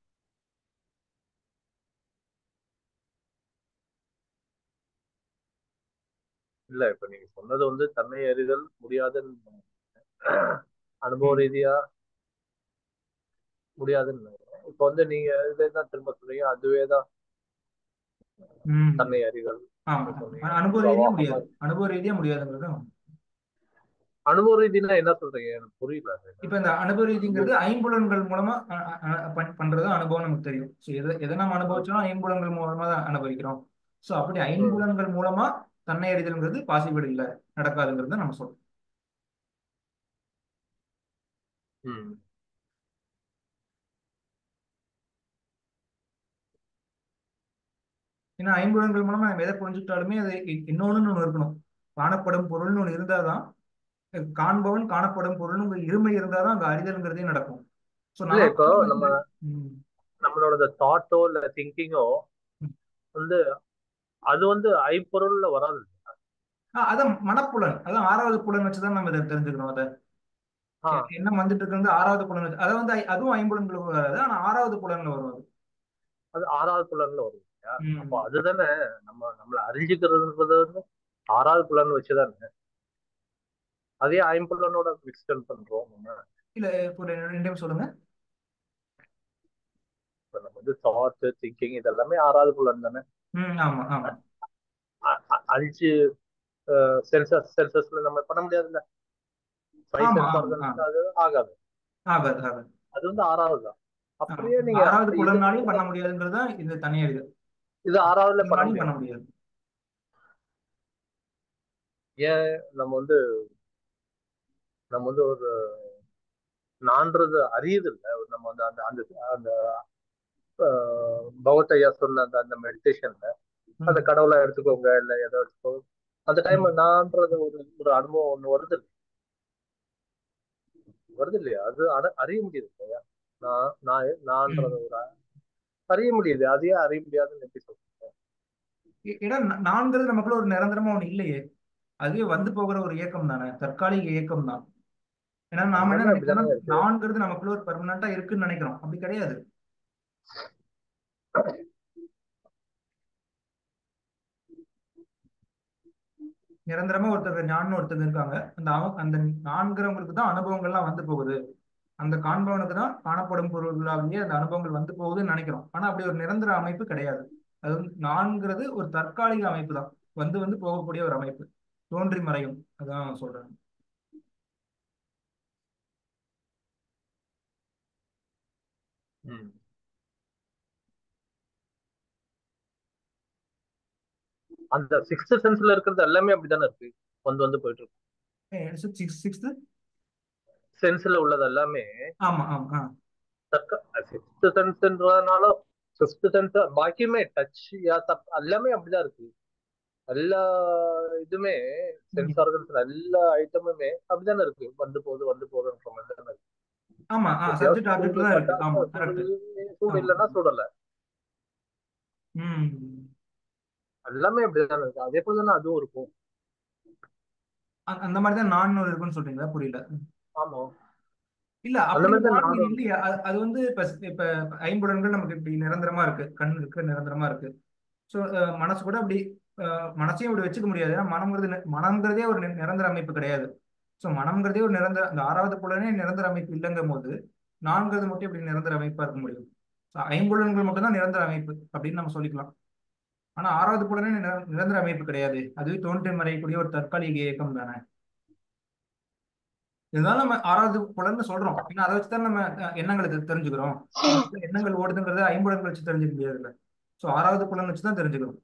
Speaker 2: இல்ல இப்ப நீங்க சொன்னது வந்து தன்னை அறிதல் முடியாதுன்னு அனுபவ ரீதியா முடியாதுன்னு நினைக்கிறேன். இப்ப வந்து நீங்க இதே தான் திரும்ப சொல்றீங்க அதுவே தான்
Speaker 1: ம்
Speaker 2: தன்னை அறிதல்
Speaker 1: ஆமா
Speaker 2: சொன்னீங்க.
Speaker 1: ஆனா அனுபவ ரீதியா
Speaker 2: பிரவாகமா
Speaker 1: முடியாது அனுபவ ரீதியா முடியாதுங்கிறது ஆமா.
Speaker 2: அனுபவ ரீதினா என்ன சொல்றீங்க எனக்கு புரியல அது.
Speaker 1: இப்ப இந்த அனுபவ ரீதிங்கிறது ஐம்புலன்கள் மூலமா அ- அ- அ- பண்- பண்றது அனுபவம் நமக்கு தெரியும் ஸோ எதை எதை நம்ம அனுபவிச்சோம் ஐம்புலன்கள் மூலமா தான் அனுபவிக்கிறோம் ஸோ அப்படி ஐம்புலன்கள் மூலமா தன்னை அறிதல்ங்கிறது பாசிபிள் இல்லை நடக்காதுங்கிறத நம்ம சொல்றோம்
Speaker 2: ம்.
Speaker 1: ஏன்னா ஐம்புலன்கள் மூலமா நம்ம எதை புரிஞ்சுக்கிட்டாலுமே அது இ- இன்னொன்னு ஒண்ணு இருக்கணும் காணப்படும் பொருள்னு ஒண்ணு இருந்தாதான் அஹ் காண்பவன் காணப்படும் பொருள்னு இருமை இருந்தாதான் அங்க அறிதல்ங்கிறதே நடக்கும் ஸோ
Speaker 2: இல்ல இப்போ நம்ம
Speaker 1: ம்
Speaker 2: நம்மளோட தாட்டோ இல்ல திங்கிங்கோ
Speaker 1: ம்.
Speaker 2: வந்து அது வந்து ஐம்பொருள்ல வராது
Speaker 1: ஆ, அதான் மனப்புலன் அதான் ஆறாவது புலன் வச்சுதான் நம்ம இதை தெரிஞ்சுக்கணும் அதை
Speaker 2: ஆ.
Speaker 1: என்ன வந்துட்டு இருக்கிறது ஆறாவது புலன் வச்சு அதை வந்து ஐ- அதுவும் ஐம்புலன்களுக்கு வராது ஆனா ஆறாவது புலன்ல வரும் அது
Speaker 2: அது ஆறாவது புலன்ல வரும் இல்லையா
Speaker 1: ம்.
Speaker 2: அப்போ அதுதானே நம்ம நம்மள அறிஞ்சுக்கிறதுன்றது வந்து ஆறாவது புலன் வச்சுதானே அதே ஐம்புலனோட எக்ஸ்டெண்ட் பண்றோம் நம்ம
Speaker 1: இல்ல இப்போ ஒரு ரெண்டு டைம் சொல்லுங்க
Speaker 2: இப்ப நம்ம வந்து தாட் திங்கிங் இதெல்லாமே ஆறாவது புலன் தானே
Speaker 1: ம் ஆமா ஆமா
Speaker 2: அ- அ- அஞ்சு சென்சஸ் சென்சஸ்ல நம்ம பண்ண முடியாதுல்ல ஃபைவ்
Speaker 1: ஆமா,
Speaker 2: சென்ஸ்
Speaker 1: ஆமா,
Speaker 2: ஆர்கன்ஸ் அது ஆகாது
Speaker 1: ஆகாது ஆகாது
Speaker 2: அது வந்து ஆறாவது தான்
Speaker 1: ஆ.
Speaker 2: அப்படியே நீங்க
Speaker 1: ஆறாவது
Speaker 2: இது-
Speaker 1: புலனாலையும் பண்ண முடியாதுங்கிறது தான் இந்த தனியா இது
Speaker 2: இது ஆறாவதுல பண்ண
Speaker 1: புலனாலையும்
Speaker 2: முடியாது
Speaker 1: பண்ண முடியாது
Speaker 2: ஏன் நம்ம வந்து நம்ம வந்து ஒரு நான்றது அறியுது இல்ல நம்ம வந்து அந்த அந்த அந்த ஆஹ், பகவத் ஐயா சொன்ன அந்த அந்த மெடிடேஷன்ல
Speaker 1: ம்.
Speaker 2: அந்த கடவுளை எடுத்துக்கோங்க இல்ல ஏதோ எடுத்துக்கோங்க அந்த டைம் நான்றது ஒரு ஒரு அனுபவம் ஒண்ணு வருது வருது இல்லையா அது அட- அறிய முடியுது இல்லையா நான் நான் நான்றது ஒரு அறிய முடியுது அதையே அறிய முடியாதுன்னு எப்படி சொல்றீங்க
Speaker 1: இ- ஏன்னா நா- நான்கிறது நமக்குள்ள ஒரு நிரந்தரமா ஒண்ணு இல்லையே அதுவே வந்து போகிற ஒரு இயக்கம் தானே தற்காலிக இயக்கம் தான் ஏன்னா நாம என்ன
Speaker 2: எல்லாமே
Speaker 1: நினைக்கிறோம்
Speaker 2: அப்படிதானே இருக்கு.
Speaker 1: நான்கிறது நமக்குள்ள ஒரு பெர்மனண்டா இருக்குன்னு நினைக்கிறோம் அப்படி கிடையாது நிரந்தரமா ஒருத்தர் ஞான்னு ஒருத்தர் இருக்காங்க அந்த அவங்க அந்த நான்கிறவங்களுக்கு தான் அனுபவங்கள்லாம் வந்து போகுது அந்த காண்பவனுக்கு தான் காணப்படும் பொருள்களாகவே அந்த அனுபவங்கள் வந்து போகுதுன்னு நினைக்கிறோம் ஆனா அப்படி ஒரு நிரந்தர அமைப்பு கிடையாது அது வந்து நான்கிறது ஒரு தற்காலிக அமைப்பு தான் வந்து வந்து போகக்கூடிய ஒரு அமைப்பு தோன்றி மறையும் அதான் சொல்றேன்
Speaker 2: ம். அந்த சிக்ஸ்த் சென்ஸ்ல இருக்கிறது எல்லாமே அப்படித்தானே இருக்கு வந்து வந்து போயிட்டு இருக்கு
Speaker 1: சிக்ஸ் சிக்ஸ்த்து
Speaker 2: சென்ஸ்ல உள்ளது எல்லாமே
Speaker 1: ஆமா ஆமா ஆ
Speaker 2: சிக்ஸ்த் சென்ஸ்ன்றதுனால ஃபிஃப்த் சென்ஸ் பாக்கியுமே டச் யா தப் எல்லாமே அப்படிதான் இருக்கு எல்லா இதுமே சென்ஸ் ஆர்கன்ஸ் எல்லா ஐட்டமுமே அப்படிதானே இருக்கு வந்து போகுது வந்து போகுதுன்ற மாதிரி தானே இருக்கு
Speaker 1: ஆமா ஆ சப்ஜெக்ட் ஆப்ஜெக்ட்ல தான் இருக்கு ஆமா கரெக்ட்
Speaker 2: சூடு இல்லைன்னா சூடல
Speaker 1: ம்
Speaker 2: எல்லாமே அப்படிதானே இருக்கு அதே போல தானே அதுவும் இருக்கும்
Speaker 1: அ- அந்த மாதிரி தான் நான் ஒரு இருக்குன்னு சொல்றீங்களா புரியல
Speaker 2: ஆமா
Speaker 1: இல்ல
Speaker 2: அந்த
Speaker 1: அப்படி
Speaker 2: மாதிரி
Speaker 1: ஒரு
Speaker 2: தான்
Speaker 1: ஆன்மீகம்
Speaker 2: நானும்
Speaker 1: இல்லையா அது அது வந்து இப்ப இப்ப ஐம்புலன்கள் நமக்கு இப்படி நிரந்தரமா இருக்கு கண் இருக்கு நிரந்தரமா இருக்கு ஸோ மனசு கூட அப்படி அஹ், மனசையும் இப்படி வச்சுக்க முடியாது ஏன்னா மனம்ங்கிறது நி- மனம்ங்கிறதே ஒரு நி- நிரந்தர அமைப்பு கிடையாது ஸோ மனம்ங்கிறதே ஒரு நிரந்தர அந்த ஆறாவது புலனே நிரந்தர அமைப்பு இல்லைங்கும் போது நான்கிறது மட்டும் இப்படி நிரந்தர அமைப்பா இருக்க முடியும் ஸோ ஐம்புலன்கள் மட்டும் தான் நிரந்தர அமைப்பு அப்படின்னு நம்ம சொல்லிக்கலாம் ஆனா ஆறாவது புலனே நிர- நிரந்தர அமைப்பு கிடையாது அதுவே தோன்றி மறையக்கூடிய ஒரு தற்காலிக இயக்கம் தானே இதுதான் நம்ம ஆறாவது புலன்னு சொல்றோம் ஏன்னா அதை வச்சு தான் நம்ம அஹ், எண்ணங்களை தெ- தெரிஞ்சுக்கிறோம் நமக்கு எண்ணங்கள் ஓடுதுங்கிறத ஐம்புலன்கள் வச்சு தெரிஞ்சுக்க முடியாதுல்ல ஸோ ஆறாவது புலன் வச்சு தான் தெரிஞ்சுக்கிறோம்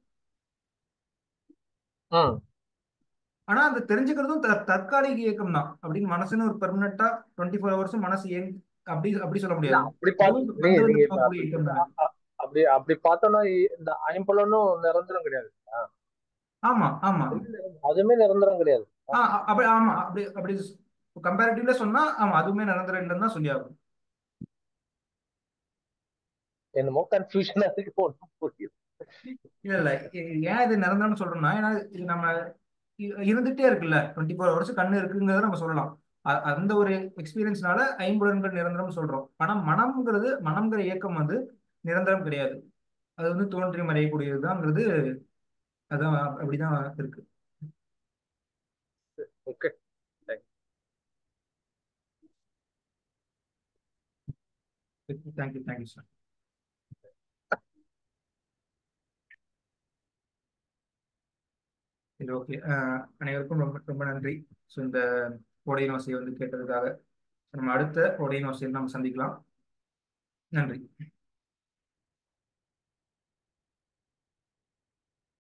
Speaker 2: ம்
Speaker 1: ஆனா அந்த தெரிஞ்சுக்கிறதும் த- தற்காலிக இயக்கம் தான் அப்படின்னு மனசுன்னு ஒரு பெர்மனண்டா டுவெண்ட்டி ஃபோர் ஹவர்ஸும் மனசு இயங்க அப்படி அப்படி சொல்ல
Speaker 2: இல்ல
Speaker 1: முடியாது
Speaker 2: அப்படி பா
Speaker 1: அதுவும்
Speaker 2: நீங்க
Speaker 1: வந்து வந்து
Speaker 2: நீங்க இப்ப
Speaker 1: போகக்கூடிய இயக்கம் தானே
Speaker 2: அ- அ- அப்படி அப்படி பார்த்தோம்னா இ- இந்த ஐம்புலனும் நிரந்தரம் கிடையாது
Speaker 1: ஆமா ஆமா
Speaker 2: அதுவுமே நிரந்தரம் அதுவுமே நிரந்தரம் கிடையாது
Speaker 1: ஆ அ- அப்படி ஆமா அப்படி அப்படி கம்பேரிட்டிவ்ல சொன்னா ஆமா அதுவுமே நிரந்தரம் இல்லைன்னு தான் சொல்லி ஆகும்
Speaker 2: என்னமோ கன்ஃபியூஷனா இருக்கு ஒன்றும் புரியுது
Speaker 1: இல்ல இல்ல ஏ- ஏன் இது நிரந்தரம்னு சொல்றோம்னா ஏன்னா இது நம்ம இ- இருந்துட்டே இருக்குல்ல டுவெண்ட்டி ஃபோர் ஹவர்ஸ் கண்ணு இருக்குங்கிறத நம்ம சொல்லலாம் அ- அந்த ஒரு எக்ஸ்பீரியன்ஸ்னால ஐம்புலன்கள் நிரந்தரம் சொல்றோம் ஆனா மனம்ங்கிறது மனம்ங்கிற இயக்கம் வந்து நிரந்தரம் கிடையாது அது வந்து தோன்றி மறையக்கூடியதுதாங்கிறது அதான் அப்படிதான் இருக்கு
Speaker 2: ஓகே
Speaker 1: தேங்க்யூ தேங்க்யூ சார் சரி ஓகே அனைவருக்கும் ரொம்ப ரொம்ப நன்றி ஸோ இந்த கோடை நோசையை வந்து கேட்டதுக்காக நம்ம அடுத்த கோடை நோசையில் நம்ம சந்திக்கலாம் நன்றி